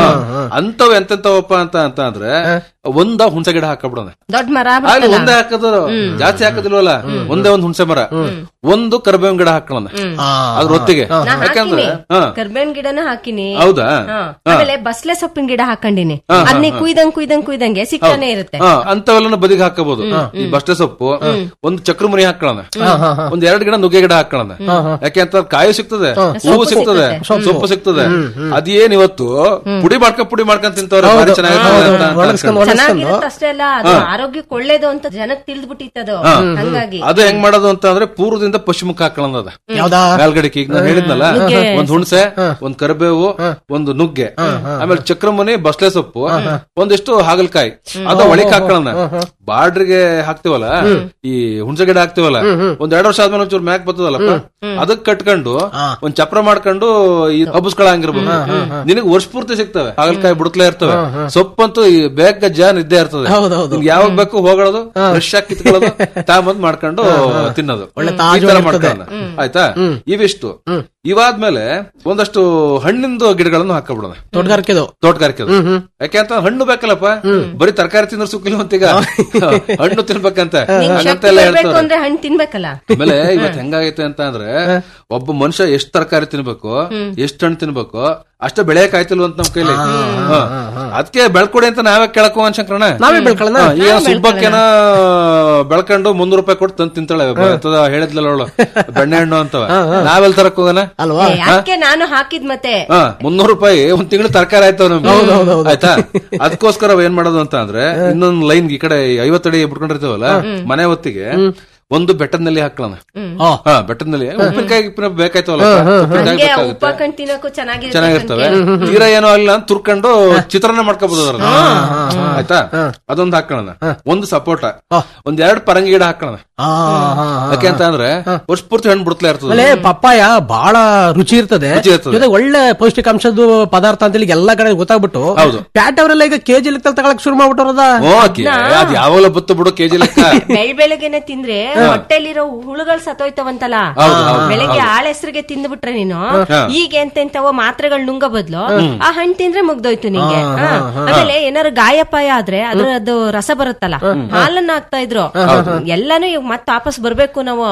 ಅಂತವ್ ಎಂತೆಂತವಪ್ಪ ಅಂತ ಅಂತ ಅಂದ್ರೆ ಒಂದ ಹುಣಸೆ ಗಿಡ ಹಾಕಬಿಡೋಣ ದೊಡ್ಡ ಮರ ಆಗ್ಲಿ ಬರ್ತಲ್ಲ. ಒಂದೇ ಹಾಕದ್ರು ಜಾಸ್ತಿ ಹಾಕದಿಲ್ವಲ್ಲ ಒಂದೇ ಒಂದ್ ಹುಣಸೆ ಮರ ಒಂದು ಕರ್ಬೇವಿನ ಗಿಡ ಹಾಕೋಣ ಅದ್ರ ಹೊತ್ತಿಗೆ ನಾ ಯಾಕಂದ್ರೆ ಹಾಕಿನಿ ಹಾ ಕರ್ಬೇವಿನ ಗಿಡನ ಹಾಕಿನಿ ಹೌದಾ? ಹಾ. ಹಾ. ಆಮೇಲೆ ಬಸ್ಲೆ ಸೊಪ್ಪಿನ ಗಿಡ ಹಾಕೊಂಡಿನಿ ಹಾ, ಹಾ, ಅದನ್ನ ಹಾ. ಕುಯ್ದಂಗ್ ಕುಯ್ದಂಗ್ ಕುಯ್ದಂಗೆ ಸಿಗ್ತಾನೆ ಇರುತ್ತೆ ಹಾ, ಅಂತವೆಲ್ಲ ಬದಿಗೆ ಹಾಕಬಹುದು ಈ ಬಸ್ಟೆ ಸೊಪ್ಪು ಒಂದು ಚಕ್ರಮುರಿ ಹಾಕೊಳ್ಳೋಣ ಒಂದ್ ಎರಡು ಗಿಡ ನುಗ್ಗೆ ಗಿಡ ಹಾಕೊಳ್ಳೋಣ ಯಾಕೆ ಅಂತ ಕಾಯಿ ಸಿಗ್ತದೆ ಹೂವು ಸಿಗ್ತದೆ ಸೊಪ್ಪು ಸಿಗ್ತದೆ ಅದೇನ್ ಇವತ್ತು ಪುಡಿ ಮಾಡ್ಕೊಂಡ್ ಪುಡಿ ಮಾಡ್ಕೊಂಡ್ ತಿಂತವ್ರೆ ಭಾರಿ ಚೆನ್ನಾಗಿರ್ತದೆ ಅಂತ ಅಂತ ಅನ್ಕೊಂಡು. ಚೆನ್ನಾಗಿರುತ್ತೆ ಅಷ್ಟೇ ಅಲ್ಲ ಅದು ಆರೋಗ್ಯಕ್ಕೆ ಒಳ್ಳೇದು ಅಂತ ಜನಕ್ ತಿಳಿದ್ಬಿಟ್ಟಿತ್ತದು ಹಾ. ಹಂಗಾಗಿ ಅದು ಹೆಂಗ್ ಮಾಡೋದು ಅಂತ ಅಂದ್ರೆ ಪೂರ್ವದಿಂದ ಪಶ್ಚಿಮಕ್ಕೆ ಹಾಕೊಳ್ಳೋದು ಅದ ಯಾವ್ದಾ? ಮೇಲ್ಗಡೆಗೆ ಈಗ ನಾನು ಹೇಳಿದ್ನಲ್ಲ ನುಗ್ಗೆ. ಒಂದ್ ಹುಣಸೆ ಒಂದ್ ಕರಿಬೇವು ಒಂದು ನುಗ್ಗೆ ಆಮೇಲೆ ಚಕ್ರಮುನಿ ಬಸ್ಲೆ ಸೊಪ್ಪು ಒಂದಿಷ್ಟು ಹಾಗಲಕಾಯಿ ಅದು ಒಳಕ್ ಹಾಕೊಳ್ಳೋಣ ಬಾರ್ಡ್ರಿಗೆ ಹಾಕ್ತಿವಲ್ಲ ಈ ಹುಣಸೆ ಗಿಡ ಹಾಕ್ತಿವಲ್ಲ ಒಂದ್ ಎರಡು ವರ್ಷ ಆದ್ಮೇಲೆ ಒಂಚೂರು ಮ್ಯಾಕ್ ಬರ್ತದಲ್ಲಪ್ಪ ಅದಕ್ ಕಟ್ಕೊಂಡು ಒಂದ್ ಚಪ್ರ ಮಾಡ್ಕೊಂಡು ಈ ಹಬ್ಬಸ್ಗಳ ಹಂಗಿರ್ಬೇಕು ನಿನಗೆ ವರ್ಷ ಪೂರ್ತಿ ಸಿಗ್ತವೆ ಹಾಗಲಕಾಯಿ ಬುಡಕ್ಲೆ ಇರ್ತವೆ ಸೊಪ್ಪಂತೂ ಈ ಬೇಗ ಜಾನ್ ಇದ್ದೇ ಇರ್ತದೆ ಹೌದೌದು. ನಿಮ್ಗೆ ಯಾವಾಗ ಬೇಕು ಹೋಗೋದು ಫ್ರೆಶ್ ಆಗಿ ಕಿತ್ಕೊಳ್ಳೋದು ತಾಂಬಂದ್ ಮಾಡ್ಕೊಂಡು ತಿನ್ನೋದು ಒಳ್ಳೆ ಈ ತಾಜಾ ತರ ಇರ್ತದೆ. ಮಾಡ್ಕೊಳ್ಳೋಣ ಆಯ್ತಾ ಇವಿಷ್ಟು ಇವಾದ್ಮೇಲೆ ಒಂದಷ್ಟು ಹಣ್ಣಿಂದು ಗಿಡಗಳನ್ನು ಹಾಕಬಿಡೋಣ ತೋಟಗಾರಿಕೆದು ತೋಟಗಾರಿಕೆ ಯಾಕೆ ಅಂತ ಹಣ್ಣು ಬೇಕಲ್ಲಪ್ಪ ಬರೀ ತರಕಾರಿ ತಿಂದ್ರೆ ಸುಕ್ಕಿಲ್ಲ ಅಂತೀಗ ಹಣ್ಣು ತಿನ್ಬೇಕಂತ ನಿಂಗ್ ಹಂಗಂತ ಶಕ್ತಿ ಎಲ್ಲ ಬರ್ಬೇಕು ಹೇಳ್ತಾರೆ ಅಂದ್ರೆ ಹಣ್ಣು ತಿನ್ಬೇಕಲ್ಲ ಆಮೇಲೆ ಇವತ್ತು ಹೆಂಗಾಗೈತೆ ಅಂತ ಅಂದ್ರೆ ಒಬ್ಬ ಮನುಷ್ಯ ಎಷ್ಟ್ ತರಕಾರಿ ತಿನ್ಬೇಕು ಎಷ್ಟ್ ಹಣ್ಣು ತಿನ್ಬೇಕು ಅಷ್ಟೇ ಬೆಳೆಯಕ್ ಆಯ್ತಿಲ್ವ ಅಂತ ನಮ್ ಕೈಲಿ ಅದಕ್ಕೆ ಬೆಳ್ಕೊಡಿ ಅಂತ ನಾವೇ ಕೇಳಕೋ ಶಂಕರಣ ನಾವೇ ಬೆಳ್ಕೊಳ್ಳೋಣ? ಈಗ ಸುಬ್ಬಕ್ಕೇನ ಬೆಳ್ಕೊಂಡು ಮುನ್ನೂರು ರೂಪಾಯಿ ಕೊಟ್ಟು ತಂದು ತಿಂತಾಳೆ ಎಂತದ ಹೇಳಿದ್ಲಲ್ಲ ಅವಳು ಬೆಣ್ಣೆ ಹಣ್ಣು ಅಂತವ ನಾವೆಲ್ ತರಕ್ ಹೋಗೋಣ ಅಲ್ವಾ ಏ, ಯಾಕೆ ನಾನು ಹಾಕಿದ್ ಮತ್ತೆ ಹಾ ಮುನ್ನೂರು ರೂಪಾಯಿ ಒಂದ್ ತಿಂಗಳು ತರಕಾರಿ ಆಯ್ತವ ನಮ್ಗೆ ಆಯ್ತಾ ಅದಕ್ಕೋಸ್ಕರ ಅವ್ ಏನ್ ಮಾಡೋದು ಅಂತ ಅಂದ್ರೆ ಇನ್ನೊಂದ್ ಲೈನ್ ಈ ಕಡೆ ಐವತ್ತಡಿ ಬಿಟ್ಕೊಂಡಿರ್ತೀವಲ್ಲ ಮನೆ ಹೊತ್ತಿಗೆ ಒಂದು ಬೆಟ್ಟದಲ್ಲಿ ಹಾಕೊಳ್ಳೋಣ ಹಾ ಬೆಟ್ಟದಲ್ಲಿ ಉಪ್ಪಿನಕಾಯಿ ಗಿಪ್ಪಿನಕಾಯಿ ಬೇಕಾಯ್ತವಲ್ಲ ಉಪ್ಪಿನಕಾಯಿ ಹಂಗೆ ಬೇಕಾಗುತ್ತೆ ಉಪ್ಪ ಕಣ್ ತಿನ್ನಕ್ಕೂ ಚೆನ್ನಾಗಿರುತ್ತೆ ಚೆನ್ನಾಗಿರ್ತವೆ ತೀರಾ ಏನೋ ಇಲ್ಲ ಅಂತ ತುರ್ಕೊಂಡು ಚಿತ್ರಾನ್ನ ಮಾಡ್ಕೋಬಹುದು ಅದ್ರಲ್ಲಿ ಆಯ್ತಾ ಅದೊಂದು ಹಾಕೋಣ ಒಂದು ಸಪೋಟ ಒಂದ್ ಎರಡು ಪರಂಗಿ ಗಿಡ ಹಾಕೋಣ ಯಾಕೆ ಅಂತ ಅಂದ್ರೆ ವರ್ಷ ಪೂರ್ತಿ ಹಣ್ಣು ಬಿಡ್ತಲೇ ಇರ್ತದೆ ಆಮೇಲೆ ಪಪ್ಪಾಯ ಬಹಳ ರುಚಿ ಇರ್ತದೆ ರುಚಿ ಇರ್ತದೆ. ಜೊತೆ ಒಳ್ಳೆ ಪೌಷ್ಟಿಕಾಂಶದ ಪದಾರ್ಥ ಅಂತ ಹೇಳಿ ಎಲ್ಲಾ ಕಡೆ ಗೊತ್ತಾಗ್ಬಿಟ್ಟು ಹೌದು. ಪ್ಯಾಟ್ ಅವರೆಲ್ಲ ಈಗ ಕೆಜಿ ಲೆಕ್ಕ ತಗೊಳಕ್ ಶುರು ಮಾಡ್ಬಿಟ್ಟವ್ರದ ಓಕೆ ಅದ್ ಯಾವಾಗಲೂ ಬತ್ತು ಬಿಡು ಕೆಜಿ ಲೆಕ್ಕ ಬೆಳ್ ಬೆಳಗ್ಗೆನೆ ತಿಂದ್ರೆ ಹೊಟ್ಟೆಲಿರೋ ಹುಳುಗಳು ಸತ್ತೋಯ್ತವಂತಲ್ಲ ಹೌದು, ಹೌದು, ಬೆಳಗ್ಗೆ ಹೌದು. ಆಳ ಹೆಸರಿಗೆ ತಿಂದ್ಬಿಟ್ರೆ ನೀನು ಹಾ. ಈಗ ಎಂತೆಂತವೋ ಮಾತ್ರೆಗಳು ನುಂಗ ಬದ್ಲು ಆ ಹಣ್ಣು ತಿಂದ್ರೆ ಮುಗ್ದೋಯ್ತು ನಿಂಗೆ ಹಾ. ಆಮೇಲೆ ಏನಾರು ಗಾಯಪಾಯ ಆದ್ರೆ ಅದ್ರ ಅದು ರಸ ಬರುತ್ತಲ್ಲ ಹಾಲನ್ನ ಹಾಕ್ತಾ ಇದ್ರು ಎಲ್ಲಾನು ಈಗ ಮತ್ತೆ ವಾಪಸ್ ಬರ್ಬೇಕು ನಾವು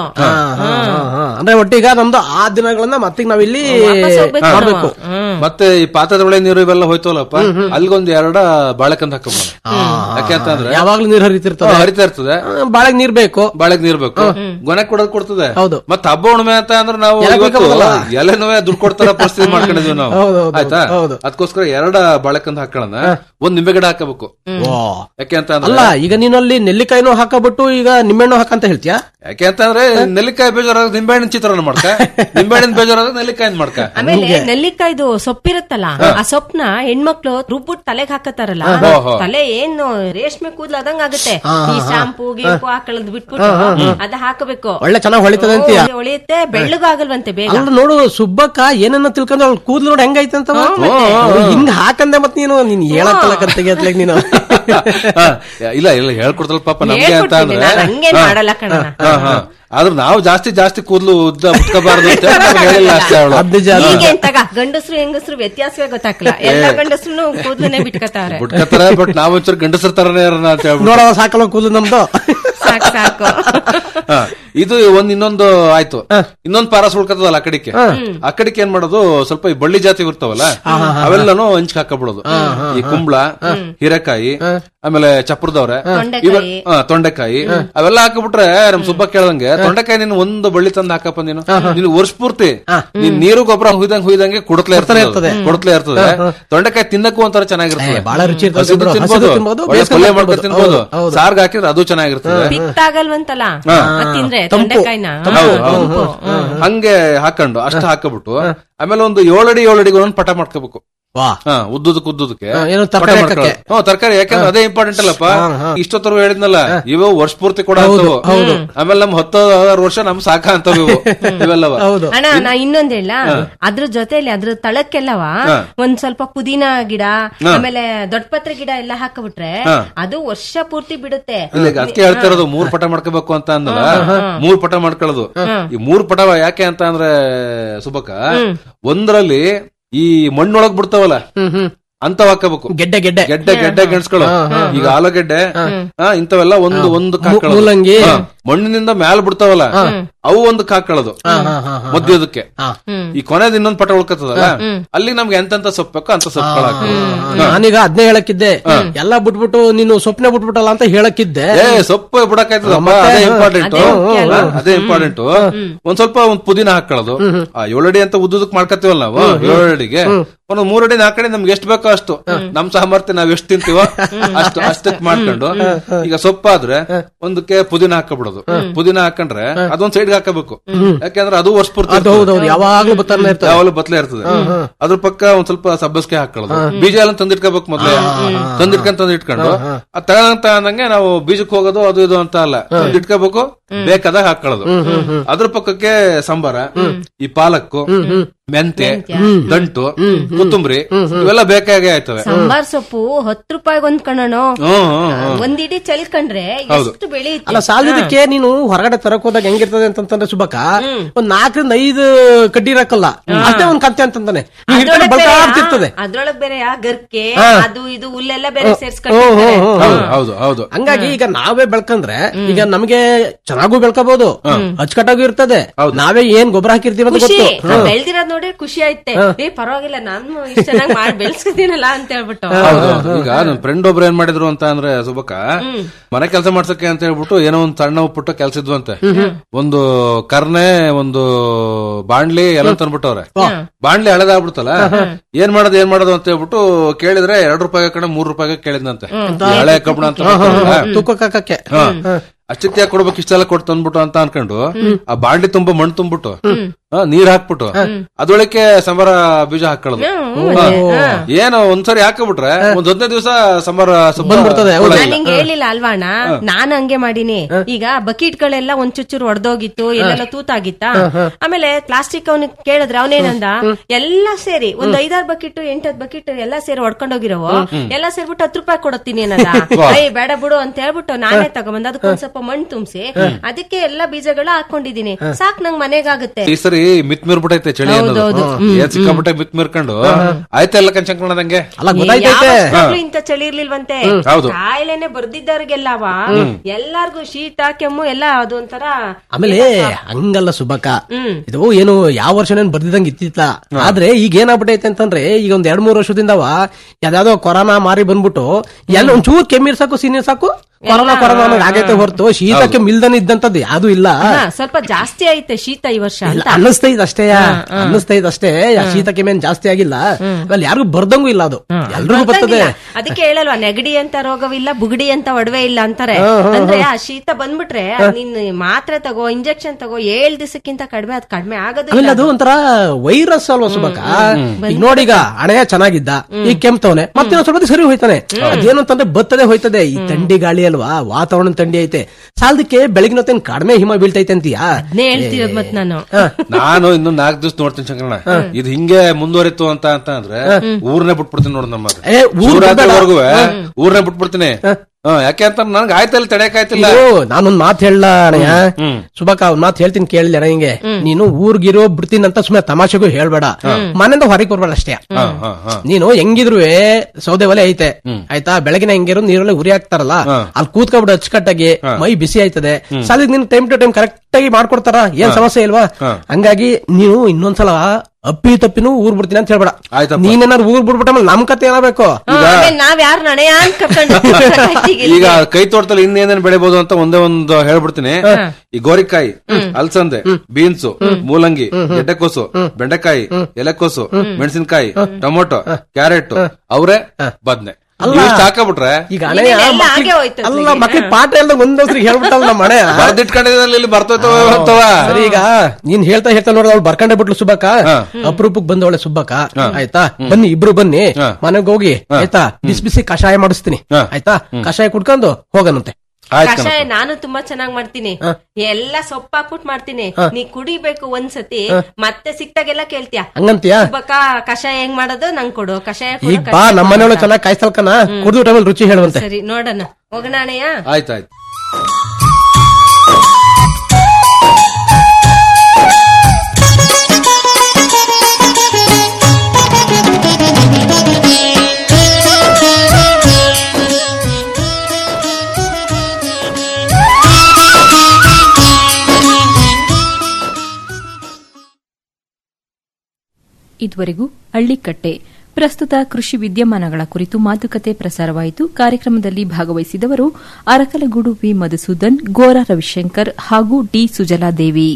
ಅಂದ್ರೆ ಒಟ್ಟೀಗ ನಮ್ದು ಆ ದಿನಗಳನ್ನ ಮತ್ತೀಗ ನಾವಿಲ್ಲಿ ವಾಪಸ್ ಹೋಗ್ಬೇಕು ನಾವು. ಮಾಡ್ಬೇಕು ಮತ್ತೆ ಈ ಪಾತ್ರದ ಒಳಗೆ ನೀರು ಇವೆಲ್ಲ ಹೋಯ್ತವಲ್ಲಪ್ಪ ಅಲ್ಗೊಂದ್ ಎರಡ ಬಾಳೆಕಂದ್ ಹಾಕೊಂಡ್ ಯಾಕೆ ಅಂತ ಅಂದ್ರೆ ಯಾವಾಗ್ಲೂ ನೀರ್ ಹರಿತಿರ್ತದೆ ಹಾ, ಹರಿತಾ ಇರ್ತದೆ ಬಾಳೆಗ್ ನೀರ್ ಬೇಕು ಬಾಳೆಗ್ ನೀರ್ ಬೇಕು ಗೊನೆ ಕೊಡೋದ್ ಕೊಡ್ತದೆ ಹೌದು. ಮತ್ತ ಹಬ್ಬ ಹುಣ್ಣಿಮೆ ಅಂತ ಅಂದ್ರೆ ನಾವು ಎಲೆ ಇವತ್ತು ಬೇಕಲ್ಲ? ಎಲೆನೂ ದುಡ್ಡು ಕೊಡ್ತಾರ ಪರಿಸ್ಥಿತಿ ಮಾಡ್ಕೊಂಡಿದ್ವಿ ನಾವು ಹೌದು, ಹೌದು, ಆಯ್ತಾ ಹೌದು. ಅದಕ್ಕೋಸ್ಕರ ಎರಡ ಬಾಳೆಕಂದ್ ಹಾಕೊಳ್ಳೋಣ ಒಂದ್ ನಿಂಬೆ ಗಿಡ ಹಾಕಬೇಕು ಓ. ಯಾಕೆ ಅಂತ ಅಲ್ಲ ಅಂದ್ರೆ ಈಗ ನೀನಲ್ಲಿ ನೆಲ್ಲಿಕಾಯಿನೂ ಹಾಕಬಿಟ್ಟು ಈಗ ನಿಮ್ಮೆಣ್ಣು ಹಾಕಂತ ಹೇಳ್ತೀಯಾ ಯಾಕೆ ಅಂತಂದ್ರೆ ನೆಲ್ಲಿಕಾಯಿ ಬೇಜಾರಾಗ ನಿಂಬೆಹಣ್ಣಿನ ಚಿತ್ರಾನ್ನ ಮಾಡ್ಕ ನಿಂಬೆಹಣ್ಣಿನ ಬೇಜಾರಾಗ ನೆಲ್ಲಿಕಾಯಿ ಮಾಡ್ಕ ಆಮೇಲೆ ನೆಲ್ಲಿಕಾಯ್ದು ಸೊಪ್ಪಿರುತ್ತಲ್ಲ ಆ ಸೊಪ್ಪನ ಹೆಣ್ಮಕ್ಳು ರುಬ್ಬಿಟ್ಟು ತಲೆಗೆ ಹಾಕತಾರಲ್ಲ ಹಾ. ಓಹೋ. ತಲೆ ಏನು ರೇಷ್ಮೆ ಕೂದ್ಲಾದಂಗ ಆಗುತ್ತೆ ಹಾ, ಹಾ, ಈ ಹಾ. ಶಾಂಪೂ ಗೀಂಪು ಹಾಕೊಳ್ಳೋದು ಬಿಟ್ಬಿಟ್ಟು ಹಾ, ಹಾ. ಅದ ಹಾಕಬೇಕು ಒಳ್ಳೆ ಚೆನ್ನಾಗ್ ಹೊಳಿತದೆ ಅಂತೀಯ? ಓ, ಹೊಳಿಯುತ್ತೆ ಬೆಳ್ಳಗೂ ಆಗಲ್ವಂತೆ ಬೇಗ ಅಲ್ಲ ನೋಡು ಸುಬ್ಬಕ್ಕ ಏನನ್ನ ತಿಳ್ಕೊಂಡು ಅವ್ಳ ಕೂದ್ಲು ನೋಡಿ ಹೆಂಗೈತೆ ಅಂತ ಮತ್ತೆ. ಹಿಂಗ್ ಹಾಕಂದೆ ಮತ್ ನೀನು ನೀನ್ ಹೇಳಕ್ಕಲ್ಲ ಕರ್ತೆಗೆ ಅತ್ಲಾಗ ನೀನು ಹಾ, ಇಲ್ಲ ಇಲ್ಲ ಹೇಳ್ಕೊಡ್ತಲ್ಲ ಪಾಪ ನಮ್ಗೆ ಅಂತ ಹೇಳ್ಕೊಡ್ತೀನಿ, ಅಂದ್ರೆ ನಾನ್ ಹಂಗೇನ್ ಹಾ. ಮಾಡಲ್ಲ ಕಣಣ್ಣ. ಹಾ, ಹಾ. ಆದ್ರೆ ನಾವು ಜಾಸ್ತಿ ಜಾಸ್ತಿ ಕೂದಲು ಉದ್ದ ಮುಟ್ಕೋಬಾರ್ದು ಅಂತ ಹೇಳಿ ನಮ್ಗೆ ಹೇಳಿಲ್ಲ ಅಷ್ಟೇ ಅವಳು ಈಗ ಎಂತಾಗ ಗಂಡಸ್ರು ಹೆಂಗಸ್ರು ವ್ಯತ್ಯಾಸವೇ ಗೊತ್ತಾಗಲ್ಲ ಎಲ್ಲ ಗಂಡಸ್ರು ಕೂದ್ಲನ್ನೇ ಬಿಟ್ಕೊತಾವ್ರೆ ಬಿಟ್ಕತ್ತಾರೆ ಬಟ್ ನಾವ್ ಒಂಚೂರು ಗಂಡಸರ ತರನೇ ಇರೋಣ ಅಂತ ಹೇಳ್ಬಿಟ್ಟು ನೋಡವ ಸಾಕಲ್ಲ ಕೂದಲು ನಮ್ದು ಸಾಕು ಸಾಕು ಹಾ, ಇದು ಒಂದ್ ಇನ್ನೊಂದು ಆಯ್ತು ಇನ್ನೊಂದ್ ಪಾರಸ್ ಉಳ್ಕತ್ತದಲ್ಲ ಆ ಕಡೆಗೆ ಆ ಕಡೆಗೆ ಏನ್ ಮಾಡೋದು ಸ್ವಲ್ಪ ಈ ಬಳ್ಳಿ ಜಾತಿ ಇರ್ತಾವಲ್ಲ ಅವೆಲ್ಲನೂ ಹಂಚ್ಕ್ ಹಾಕಬಿಡೋದು ಈ ಕುಂಬಳ ಹೀರೆಕಾಯಿ ಆಮೇಲೆ ಚಪ್ರದವ್ರೆ ತೊಂಡೆಕಾಯಿ. ಇವ ಹಾ, ತೊಂಡೆಕಾಯಿ ಅವೆಲ್ಲ ಹಾಕಬಿಟ್ರೆ ನಮ್ ಸುಬ್ಬ ಕೇಳ್ದಂಗೆ ತೊಂಡೆಕಾಯಿ ನೀನು ಒಂದು ಬಳ್ಳಿ ತಂದು ಹಾಕಪ್ಪ ನೀನು ನೀನು ವರ್ಷ ಪೂರ್ತಿ ನೀನ್ ನೀರು ಗೊಬ್ಬರ ಹುಯ್ದಂಗ್ ಹುಯ್ದಂಗೆ ಕುಡತ್ಲೆ ಇರ್ತದೆ ಇರ್ತದೆ. ಕೊಡತ್ಲೆ ಇರ್ತದೆ ತೊಂಡೆಕಾಯಿ ತಿನ್ನಕ್ಕೂ ಒಂಥರ ಚೆನ್ನಾಗಿರ್ತದೆ ಬಹಳ ರುಚಿ ಇರ್ತದೆ ಹಸಿದು ಬಿಡು. ತಿನ್ಬೋದು ಹಸಿದು ತಿನ್ಬೋದು, ಒಳ್ಳೆ ಬೇಯಿಸ್ಕೊಂಡು ಪಲ್ಯ ಮಾಡ್ಕೊಂಡು ತಿನ್ಬೋದು. ತಿನ್ಬೋದು ಹೌದು, ಹೌದು. ಸಾರ್ಗ್ ಹಾಕಿದ್ರೆ ಅದು ಚೆನ್ನಾಗಿರ್ತದೆ ಪಿತ್ತ ಆಗಲ್ವಂತಲ್ಲ ಹಾ. ಅದ್ ತಿಂದ್ರೆ ತಂಪು. ತೊಂಡೆಕಾಯಿನ ಹೌದು, ಹಾ, ಹೌದು. ತಂಪು. ಹಂಗೆ ಹಾಕೊಂಡು ಅಷ್ಟ ಹಾಕಬಿಟ್ಟು ಆಮೇಲೆ ಒಂದು ಏಳಡಿ ಏಳಡಿಗೆ ಒಂದೊಂದು ಪಟ ಮಾಡ್ಕೋಬೇಕು ವಾ ಹಾ ಉದ್ದುದಕ್ಕೆ ಉದ್ದುದಕ್ಕೆ ಹಾ, ಏನು ತರಕಾರಿ ಹಾಕಕ್ಕೆ? ಹ್ಮ್ ತರಕಾರಿ ಯಾಕಂದ್ರೆ ಅದೇ ಇಂಪಾರ್ಟೆಂಟ್ ಅಲ್ಲಪ್ಪ ಹಾ, ಹಾ. ಇಷ್ಟೊತ್ತರ ಹೇಳಿದ್ನಲ್ಲ ಇವು ವರ್ಷ ಪೂರ್ತಿ ಕೂಡ ಹೌದು, ಆಗ್ತಾವು. ಹೌದು. ಆಮೇಲೆ ನಮ್ ಹತ್ತಾರು ವರ್ಷ ನಮ್ ಸಾಕ ಅಂತವ್ ಇವು ಇವೆಲ್ಲವ ಹೌದು ಅಣ್ಣ ನಾ ಇನ್ನೊಂದ್ ಹೇಳ ಅದ್ರ ಜೊತೆಲಿ ಅದ್ರ ತಳಕ್ಕೆಲ್ಲವ ಹಾ. ಒಂದ್ ಸ್ವಲ್ಪ ಪುದೀನ ಗಿಡ ಹಾ. ಆಮೇಲೆ ದೊಡ್ಡಪತ್ರೆ ಗಿಡ ಎಲ್ಲ ಹಾಕಬಿಟ್ರೆ ಹಾ. ಅದು ವರ್ಷ ಪೂರ್ತಿ ಬಿಡುತ್ತೆ ಇಲ್ಲ ಈಗ ಅದಕ್ಕೆ ಹೇಳ್ತಾ ಇರೋದು ಮೂರ್ ಪಟ ಮಾಡ್ಕೋಬೇಕು ಅಂತ ಅಂದಲ್ಲ ಮೂರ್ ಪಟ ಮಾಡ್ಕೊಳ್ಳೋದು ಈ ಮೂರ್ ಪಟ ಯಾಕೆ ಅಂತ ಅಂದ್ರೆ ಸುಬಕ ಒಂದ್ರಲ್ಲಿ ಈ ಮಣ್ಣೊಳಗ್ ಬಿಡ್ತಾವಲ್ಲ ಅಂತ ಹಾಕಬೇಕು ಗೆಡ್ಡೆ ಗೆಡ್ಡೆ ಗೆಡ್ಡೆ ಗೆಡ್ಡೆ ಗೆಣಸ್ಗಳು ಈಗ ಆಲೂಗೆಡ್ಡೆ ಆ, ಇಂಥವೆಲ್ಲ ಒಂದು ಒಂದು ಹಾಕೊಳ್ಳೋದು. ಮೂಲಂಗಿ. ಹಾ. ಮಣ್ಣಿನಿಂದ ಮ್ಯಾಲ ಬಿಡ್ತಾವಲ್ಲ ಅವು ಒಂದು ಹಾಕೊಳ್ಳೋದು ಮಧ್ಯದಕ್ಕೆ ಈ ಕೊನೆದ ಇನ್ನೊಂದ್ ಪಟ ಉಳ್ಕತ್ತದಲ್ಲ ಅಲ್ಲಿ ನಮ್ಗೆ ಎಂತೆಂತ ಸೊಪ್ಪು ಬೇಕೋ ಅಂತ ಸೊಪ್ಪುಗಳು ಹಾಕೋದು. ನಾನೀಗ ಅದ್ನೇ ಹೇಳಕ್ಕಿದ್ದೆ ಎಲ್ಲ ಬಿಟ್ಬಿಟ್ಟು ನೀನು ಸೊಪ್ಪನೆ ಬಿಟ್ಬಿಟ್ಟಲ್ಲ ಅಂತ ಹೇಳಕ್ಕಿದ್ದೆ ಏ ಸೊಪ್ಪು ಬಿಡಕಾಯ್ತದಪ್ಪ ಮತ್ತೆ? ಅದೇ ಇಂಪಾರ್ಟೆಂಟ್ ಅದೇ ಮುಖ್ಯ ಅಲ್ವಾ? ಅದೇ ಇಂಪಾರ್ಟೆಂಟ್ ಒಂದ್ ಸ್ವಲ್ಪ ಒಂದ್ ಪುದೀನ ಹಾಕೊಳ್ಳೋದು ಆ ಏಳಡಿ ಅಂತ ಉದ್ದುದಕ್ ಮಾಡ್ಕತ್ತೀವಲ್ಲ ನಾವು ಏಳಡಿಗೆ ಒಂದ್ ಮೂರಡಿ ನಾಲ್ಕಡಿ ನಮ್ಗೆ ಎಷ್ಟು ಬೇಕೋ ಅಷ್ಟು ನಮ್ ಸಾಮರ್ಥ್ಯ ನಾವ್ ಎಷ್ಟು ತಿಂತೀವೋ ಅಷ್ಟು ಅಷ್ಟಕ್ ಮಾಡ್ಕೊಂಡು ಈಗ ಸೊಪ್ಪಾದ್ರೆ ಒಂದಕ್ಕೆ ಪುದೀನ ಹಾಕಬಿಡೋದು ಪುದೀನ ಹಾಕೊಂಡ್ರೆ ಅದೊಂದ್ ಸೈಡ್ ಹಾಕಬೇಕು ಯಾಕಂದ್ರೆ ಅದು ವರ್ಷ ಪೂರ್ತಿ ಅದು ಹೌದೌದು ಯಾವಾಗ್ಲೂ ಬರ್ತಾನೆ ಇರ್ತದೆ ಯಾವಾಗಲೂ ಬತ್ಲೆ ಇರ್ತದೆ ಅದ್ರ ಪಕ್ಕ ಒಂದ್ ಸ್ವಲ್ಪ ಸಬ್ಬಸ್ಗೆ ಹಾಕೊಳ್ಳೋದು ಬೀಜ ಎಲ್ಲ ತಂದಿಟ್ಕೋಬೇಕು ಮೊದ್ಲೇ ತಂದಿಟ್ಕೊಂಡ್ ತಂದಿಟ್ಕೊಂಡು ಅದ್ ತಗೊಂತ ಅಂದಂಗೆ ನಾವು ಬೀಜಕ್ಕೆ ಹೋಗೋದು ಅದು ಇದು ಅಂತ ಅಲ್ಲ ತಂದಿಟ್ಕೋಬೇಕು ಬೇಕಾದಾಗ ಹಾಕೊಳ್ಳೋದು ಅದ್ರ ಪಕ್ಕಕ್ಕೆ ಸಂಬಾರ ಈ ಪಾಲಕ್ಕು ಮೆಂತೆ ದಂಟು ಕೊತ್ತಂಬರಿ ಇವೆಲ್ಲ ಬೇಕಾಗೇ ಆಯ್ತವೆ ಸಾಂಬಾರ್ ಸೊಪ್ಪು ಹತ್ತು ರೂಪಾಯಿಗೆ ಒಂದ್ ಕಣನು ಹ್ಮ್, ಹ್ಮ್, ಹ್ಮ್. ಒಂದ್ ಇಡೀ ಚೆಲ್ಕಂಡ್ರೆ ಹೌದು. ಎಷ್ಟು ಬೆಳೆಯುತ್ತೆ ಅಲ್ಲ ಸಾಲದಕ್ಕೆ ನೀನು ಹೊರಗಡೆ ತರಕ್ ಹೋದಾಗ ಹೆಂಗಿರ್ತದೆ ಅಂತಂದ್ರೆ ಸುಬಕ ಒಂದ್ ನಾಲ್ಕರಿಂದ ಐದು ಕಡ್ಡಿ ಇರಕ್ಕಲ್ಲ ಅಷ್ಟೇ ಒಂದ್ ಕತ್ತೆ ಅಂತಂತಾನೆ ನೀವ್ ಹಿಡ್ಕೊಂಡು ಅದ್ರೊಳಗ್ ಬೇರೆ ಬಳ್ಕಾಡ್ತಿರ್ತದೆ ಆ- ಅದ್ರೊಳಗ್ ಬೇರೆ ಆ ಗರ್ಕೆ ಹಾ. ಅದು ಇದು ಹುಲ್ಲೆಲ್ಲ ಬೇರೆ ಹ್ಮ್, ಸೇರ್ಸ್ಕೊಂಡಿರ್ತಾರೆ ಹ್ಮ್, ಹ್ಮ್, ಹೌದು ಹೌದು ಹೌದು ಹಂಗಾಗಿ ಈಗ ನಾವೇ ಬೆಳ್ಕಂದ್ರೆ ಈಗ ನಮ್ಗೆ ಚೆನ್ನಾಗೂ ಬೆಳ್ಕೋಬಹುದು ಅಚ್ಚುಕಟ್ಟಾಗೂ ಇರ್ತದೆ ನಾವೇ ಏನ್ ಗೊಬ್ಬರ ಹಾಕಿರ್ತೀವಿ ಅಂತ ಖುಷಿ ಗೊತ್ತು ನಾವ್ ಹ್ಮ್. ಬೆಳ್ದಿರೋದ್ ನೋಡಿ ಖುಷಿ ಆಯ್ತೆ ಏ ಪರವಾಗಿಲ್ಲ ನಾನು ಇಷ್ಟ ಚೆನ್ನಾಗಿ ಮಾಡಿ ಬೆಳೆಸ್ಕೊತೀನಲ್ಲ ಅಂತ ಹೇಳ್ಬಿಟ್ಟು ಹೌದು, ಹೌದು. ಈಗ ನನ್ ಫ್ರೆಂಡ್ ಒಬ್ರು ಏನ್ ಮಾಡಿದ್ರು ಅಂತ ಅಂದ್ರೆ ಸುಬಕ ಮನೆ ಕೆಲಸ ಮಾಡ್ಸಕ್ಕೆ ಅಂತ ಹೇಳ್ಬಿಟ್ಟು ಏನೋ ಒಂದ್ ಸಣ್ಣ ಪುಟ್ಟ ಕೆಲ್ಸ ಇದ್ವಂತೆ ಒಂದು ಕರ್ನೆ ಒಂದು ಬಾಣ್ಲಿ ಎಲ್ಲ ತಂದ್ಬಿಟ್ಟವ್ರೆ ಬಾಣ್ಲಿ ಹಳೆದಾಗ್ಬಿಡ್ತಲ್ಲ ಏನ್ ಮಾಡೋದು ಏನ್ ಮಾಡೋದು ಅಂತ ಹೇಳ್ಬಿಟ್ಟು ಕೇಳಿದ್ರೆ ಎರಡ್ ರೂಪಾಯಿ ಕಡೆ ಮೂರ್ ರೂಪಾಯಿ ಕೇಳಿದ್ನಂತೆ ಈ ಹಳೆ ಕಬ್ಬಣ ಅಂತ ಬರ್ತಾವಲ್ಲ. ತೂಕಕ್ಕೆ ಹಾಕಕ್ಕೆ ಹಾ. ಅಷ್ಟಕ್ಕೆ ಯಾಕೆ ಕೊಡ್ಬೇಕು ಇಷ್ಟೆಲ್ಲ ಕೊಟ್ಟು ತಂದ್ಬಿಟ್ಟು ಅಂತ ಅನ್ಕೊಂಡು ಆ ಬಾಂಡ್ಲಿ ತುಂಬಾ ಮಣ್ಣು ತುಂಬಿಟ್ಟು ಆ, ನೀರ್ ಹಾಕ್ಬಿಟ್ಟು ಅದ್ರೊಳಕ್ಕೆ ಸಂಬಾರ ಬೀಜ ಹಾಕೊಳ್ಳೋದು ಹಾ. ಏನು ಒಂದ್ಸರಿ ಹಾಕಬಿಟ್ರೆ ಒಂದ್ ಹದಿನೈದು ದಿವಸ ಸಂಬಾರ ಸೊಪ್ಪು ಬಂದ್ಬಿಡ್ತದೆ, ಹೌದು. ನಾನು ಹಿಂಗ್ ಹೇಳಿಲ್ಲ ಅಲ್ವಾ ಅಣ್ಣ ನಾನು ಹಂಗೆ ಮಾಡೀನಿ ಈಗ ಬಕೆಟ್ ಗಳೆಲ್ಲ ಒಂದ್ ಚುಚ್ಚೂರು ಒಡೆದೋಗಿತ್ತು ಎಲ್ಲೆಲ್ಲ ತೂತಾಗಿತ್ತ ಆಮೇಲೆ ಪ್ಲಾಸ್ಟಿಕ್ ಅವನ್ ಕೇಳಿದ್ರೆ ಅವನೇನಂದ ಎಲ್ಲಾ ಸೇರಿ ಒಂದ್ ಐದಾರು ಬಕೆಟ್ ಎಂಟತ್ ಬಕೆಟ್ ಎಲ್ಲಾ ಸೇರಿ ಹೊಡ್ಕೊಂಡೋಗಿರೋವು ಎಲ್ಲಾ ಸೇರ್ಬಿಟ್ಟು ಹತ್ತು ರೂಪಾಯಿ ಕೊಡತ್ತೀನಿ ಏನದ ಐ ಬೇಡ ಬಿಡು ಅಂತ ಹೇಳ್ಬಿಟ್ಟು ನಾನೇ ತಗೊಂಬಂದ ಅದಕ್ಕೊಂದ್ ಸ್ವಲ್ಪ ಮಣ್ಣು ತುಂಬಿಸಿ ಅದಕ್ಕೆ ಎಲ್ಲಾ ಬೀಜಗಳು ಹಾಕೊಂಡಿದೀನಿ ಸಾಕ್ ನಂಗ್ ಮನೆಗಾಗುತ್ತೆ ಈ ಸರಿ ಮಿತ್ ಮೀರ್ಬಿಟ್ಟೈತೆ ಚಳಿ ಅನ್ನೋದು ಹೌದೌದು. ಹ್ಮ್. ಏನ್ ಸಿಕ್ಕಾಬಿಟ್ಟೆ ಮಿತ್ ಮೀರ್ಕೊಂಡು ಆಯ್ತಾ ಎಲ್ಲ ಕಂಚಂಕಣದಂಗೆ ಅಲ್ಲ ಯಾವ ಗೊತ್ತಾಯ್ತೈತೆ ವರ್ಷದಲ್ಲೂ ಇಂಥ ಚಳಿ ಇರ್ಲಿಲ್ವಂತೆ ಹೌದು. ಕಾಯಿಲೆನೆ ಬರ್ದಿದ್ದವ್ರಿಗೆಲ್ಲವ ಎಲ್ಲಾರ್ಗು ಶೀತ ಕೆಮ್ಮು ಎಲ್ಲ ಅದು ಒಂಥರ ಆಮೇಲೆ ಹಂಗಲ್ಲ ಸುಬಕ ಹ್ಮ್. ಇದು ಏನು ಯಾವ ವರ್ಷನೇನು ಬರ್ದಿದಂಗ ಇತ್ತಿತ್ತ ಆದ್ರೆ ಈಗ ಏನಾಗ್ಬಿಟ್ಟೈತೆ ಅಂತಂದ್ರೆ ಈಗ ಒಂದ್ ಎರಡ್ ಮೂರ್ ವರ್ಷದಿಂದವ ಯಾವ್ದಾವ್ದೋ ಕೊರೋನಾ ಮಾರಿ ಬಂದ್ಬಿಟ್ಟು ಎಲ್ಲ ಒಂಚೂರ್ ಕೆಮ್ಮಿರ್ ಸಾಕು ಸೀನಿಯರ್ ಸಾಕು ಕೊರೋನಾ ಕೊರೋನಾ ಅನ್ನೋದು ಆಗೈತೆ ಹೊರತು ಶೀತಕ್ಕೆ ಮಿಲ್ದನ್ ಇದ್ದಂತದ್ದು ಯಾವ್ದು ಇಲ್ಲ ಹಾ, ಸ್ವಲ್ಪ ಜಾಸ್ತಿ ಐತೆ ಶೀತ ಈ ವರ್ಷ ಇಲ್ಲ, ಅಂತ ಅನ್ನಿಸ್ತಾ ಇದೆ ಅಷ್ಟೇ ಅನ್ನಿಸ್ತಾ ಇದೆ ಅಷ್ಟೇ ಶೀತಕ್ಕೆ ಮೇನ್ ಜಾಸ್ತಿ ಆಗಿಲ್ಲ ಆಮೇಲೆ ಯಾರಿಗೂ ಬರ್ದಂಗೂ ಇಲ್ಲ ಅದು ಎಲ್ರಿಗೂ ಬರ್ತದೆ ಅದಕ್ಕೆ ಹೇಳಲ್ವಾ ನೆಗಡಿ ಅಂತ ರೋಗವಿಲ್ಲ ಬುಗಡಿ ಅಂತ ಒಡವೆ ಇಲ್ಲ ಅಂತಾರೆ ಹಾ, ಹಾ, ಅಂದ್ರೆ ಆ ಶೀತ ಬಂದ್ಬಿಟ್ರೆ ಅದ್ ನೀನ್ ಮಾತ್ರೆ ತಗೋ ಇಂಜೆಕ್ಷನ್ ತಗೋ ಏಳ್ ದಿವಸಕ್ಕಿಂತ ಕಡಿಮೆ ಅದ್ ಕಡಿಮೆ ಆಗೋದಿಲ್ಲ ಆಮೇಲೆ ಅದು ಒಂಥರ ವೈರಸ್ ಅಲ್ವಾ ಸುಬಕ ಈಗ ನೋಡಿ ಈಗ ಹಣೆಯ ಚೆನ್ನಾಗಿದ್ದ ಈಗ ಕೆಮ್ತವನೆ ಮತ್ತೆ ಒಂದ್ ಸ್ವಲ್ಪ ದಿವ್ಸ ಸರಿ ಹೋಯ್ತಾನೆ ಅದೇನು ಅಂತಂದ್ರೆ ಬರ್ತದೆ ಹೋಯ್ತದೆ ಈ ಥಂಡಿ ಗಾಳಿ ಅಲ್ವಾ ವಾತಾವರಣ ಥಂಡಿ ಐತೆ ಸಾಲದಕ್ಕೆ ಬೆಳಗಿನ ಹೊತ್ತೇನ್ ಕಡಿಮೆ ಹಿಮ ಬೀಳ್ತೈತೆ ಅಂತೀಯಾ ಅದ್ನೇ ಹೇಳ್ತಿರೋದ್ ಮತ್ ನಾನು ನಾನು ಇನ್ನು ನಾಲ್ಕು ದಿವಸ ನೋಡ್ತೀನಿ ಶಂಕರಣ್ಣ ಇದು ಹಿಂಗೆ ಮುಂದುವರಿತು ಅಂತ ಅಂತ ಅಂದ್ರೆ ಊರ್ನೇ ಬಿಟ್ಬಿಡ್ತೀನಿ ನೋಡ್ ನಮ್ಮ ಏ, ಊರ್ ಶಿವರಾತ್ರಿವರೆಗೂ ಬಿಡ್ಬೇಡ. ಊರ್ನೇ ಬಿಟ್ಬಿಡ್ತೀನಿ ಹಾ, ಯಾಕೆ ಅಂತ ನನ್ಗೆ ಆಯ್ತಲ್ಲ ತಡೆಯಕ್ ಆಯ್ತಿಲ್ಲ ಇದು ನಾನೊಂದ್ ಮಾತ್ ಹೇಳ ಅಣ್ಣಯ್ಯ ಸುಬಕ ಒಂದ್ ಮಾತ್ ಹೇಳ್ತೀನಿ ಕೇಳಿಲ್ಲ ಅಣ್ಣ ಹಿಂಗೆ ನೀನು ಊರ್ಗಿರೋ ಬಿಡ್ತೀನಿ ಅಂತ ಸುಮ್ಮನೆ ತಮಾಷೆಗೂ ಹೇಳ್ಬೇಡ ಮನೆಯಿಂದ ಹೊರಗೆ ಬರ್ಬೇಡ ಅಷ್ಟೇ ಹಾ, ಹಾ, ಹಾ. ನೀನು ಹೆಂಗಿದ್ರು ಸೌದೆ ಒಲೆ ಐತೆ ಆಯ್ತಾ ಬೆಳಗಿನ ಹೆಂಗಿರೋ ನೀರಲ್ಲಿ ಉರಿ ಹಾಕ್ತಾರಲ್ಲ ಅಲ್ಲಿ ಕೂತ್ಕೊಬಿಡು ಅಚ್ಚುಕಟ್ಟಾಗಿ ಮೈ ಬಿಸಿ ಆಯ್ತದೆ ಸಾಲಿಗೆ ನಿನ್ ಟೈಮ್ ಟು ಟೈಮ್ ಕರೆಕ್ಟ್ ಆಗಿ ಮಾಡ್ಕೊಡ್ತಾರ ಏನ್ ಸಮಸ್ಯೆ ಇಲ್ವಾ ಹಂಗಾಗಿ ನೀವು ಇನ್ನೊಂದ್ಸಲ ಅಪ್ಪಿ ತಪ್ಪಿನೂ ಊರ್ ಬಿಡ್ತೀನಿ ಅಂತ ಹೇಳ್ಬೇಡ ನೀನೇನಾದ್ರು ಊರ್ ಬಿಡ್ಬಿಟ್ಟ ನಮ್ ಕತೆ ಏನಾಗಬೇಕು ಆಮೇಲೆ ನಾವ್ ಯಾರು ನಡೆಯ ಅಂತ ಕರ್ಕೊಂಡು ಈಗ ಕೈ ತೋಟದಲ್ಲಿ ಇನ್ನೇನೇನ್ ಬೆಳಿಬಹುದು ಅಂತ ಒಂದೇ ಒಂದು ಹೇಳ್ಬಿಡ್ತೀನಿ ಈ ಗೋರಿಕಾಯಿ ಅಲ್ಸಂದೆ ಬೀನ್ಸು ಮೂಲಂಗಿ ಗೆಡ್ಡೆಕೋಸು ಬೆಂಡೆಕಾಯಿ ಎಲೆಕೋಸು ಮೆಣಸಿನಕಾಯಿ ಟೊಮೊಟೊ ಕ್ಯಾರೆಟ್ ಅವರೇ ಬದ್ನೆ ಇಷ್ಟು ಹಾಕಬಿಟ್ರೆ ಈಗ ಹಣೆಯ ಮಕ್ಳಿಗೆ- ಅಲ್ಲ ಮಕ್ಳಿಗೆ ಪಾಠ ಎಲ್ಲ ಒಂದೊಂದ್ರಿಗೆ ಹೇಳ್ಬಿಟ್ಟಲ್ಲ ನಮ್ಮ ಹಣೆಯ ಬರ್ದಿಟ್ಕೊಂಡಿದ್ದಲ್ಲಿ ಇಲ್ಲಿ ಬರ್ತೋಯ್ತವ ಹೋಗ್ತವ ಸರಿ ಈಗ ನೀನ್ ಹೇಳ್ತಾ ಹೇಳ್ತಾ ನೋಡಿದ ಅವ್ಳು ಬರ್ಕೊಂಡೆ ಬಿಟ್ಲು ಸುಬ್ಬಕ್ಕ ಅಪರೂಪಕ್ಕೆ ಬಂದವಳೆ ಸುಬ್ಬಕ್ಕ ಆಯ್ತಾ ಬನ್ನಿ ಇಬ್ರು ಬನ್ನಿ ಮನೆಗೆ ಹೋಗಿ ಆಯ್ತಾ ಬಿಸಿ ಬಿಸಿ ಕಷಾಯ ಮಾಡಿಸ್ತೀನಿ ಆಯ್ತಾ ಕಷಾಯ ಕುಡ್ಕೊಂಡು ಹೋಗನಂತೆ ಕಷಾಯ ನಾನು ತುಂಬಾ ಚೆನ್ನಾಗ್ ಮಾಡ್ತೀನಿ ಎಲ್ಲ ಸೊಪ್ಪ ಹಾಕ್ಬಿಟ್ ಮಾಡ್ತೀನಿ ನೀ ಕುಡಿಬೇಕು ಒಂದ್ಸತಿ ಮತ್ತೆ ಸಿಕ್ತಾಗೆಲ್ಲ ಕೇಳ್ತೀಯ ಹಂಗಂತೀಯಾ ಸುಬ್ಬಕ್ಕ ಕಷಾಯ ಹೆಂಗ್ ಮಾಡೋದು ನಂಗ್ ಕೊಡು ಕಷಾಯ ಕೊಡು, ಈಗ ಬಾ ಕಷಾಯ ನಮ್ಮ ಮನೆಯೊಳಗೆ ಕೊಡು. ಚೆನ್ನಾಗಿ ಕಾಯ್ಸಲ್ಕನ ಕುಡಿದು ಟೈಮಲ್ಲಿ ರುಚಿ ಹೇಳುವಂತೆ ಸರಿ ನೋಡೋಣ ಹೋಗೋಣ ಅಣ್ಣಯ್ಯ ಆಯ್ತಾಯ್ತು ಇದುವರೆಗೂ ಹಳ್ಳಿಕಟ್ಟೆ ಪ್ರಸ್ತುತ ಕೃಷಿ ವಿದ್ಯಮಾನಗಳ ಕುರಿತು ಮಾತುಕತೆ ಪ್ರಸಾರವಾಯಿತು ಕಾರ್ಯಕ್ರಮದಲ್ಲಿ ಭಾಗವಹಿಸಿದವರು ಅರಕಲಗೂಡು ವಿ ಮಧುಸೂದನ್ ಗೋರಾ ರವಿಶಂಕರ್ ಹಾಗೂ ಡಿ ಸುಜಲಾದೇವಿ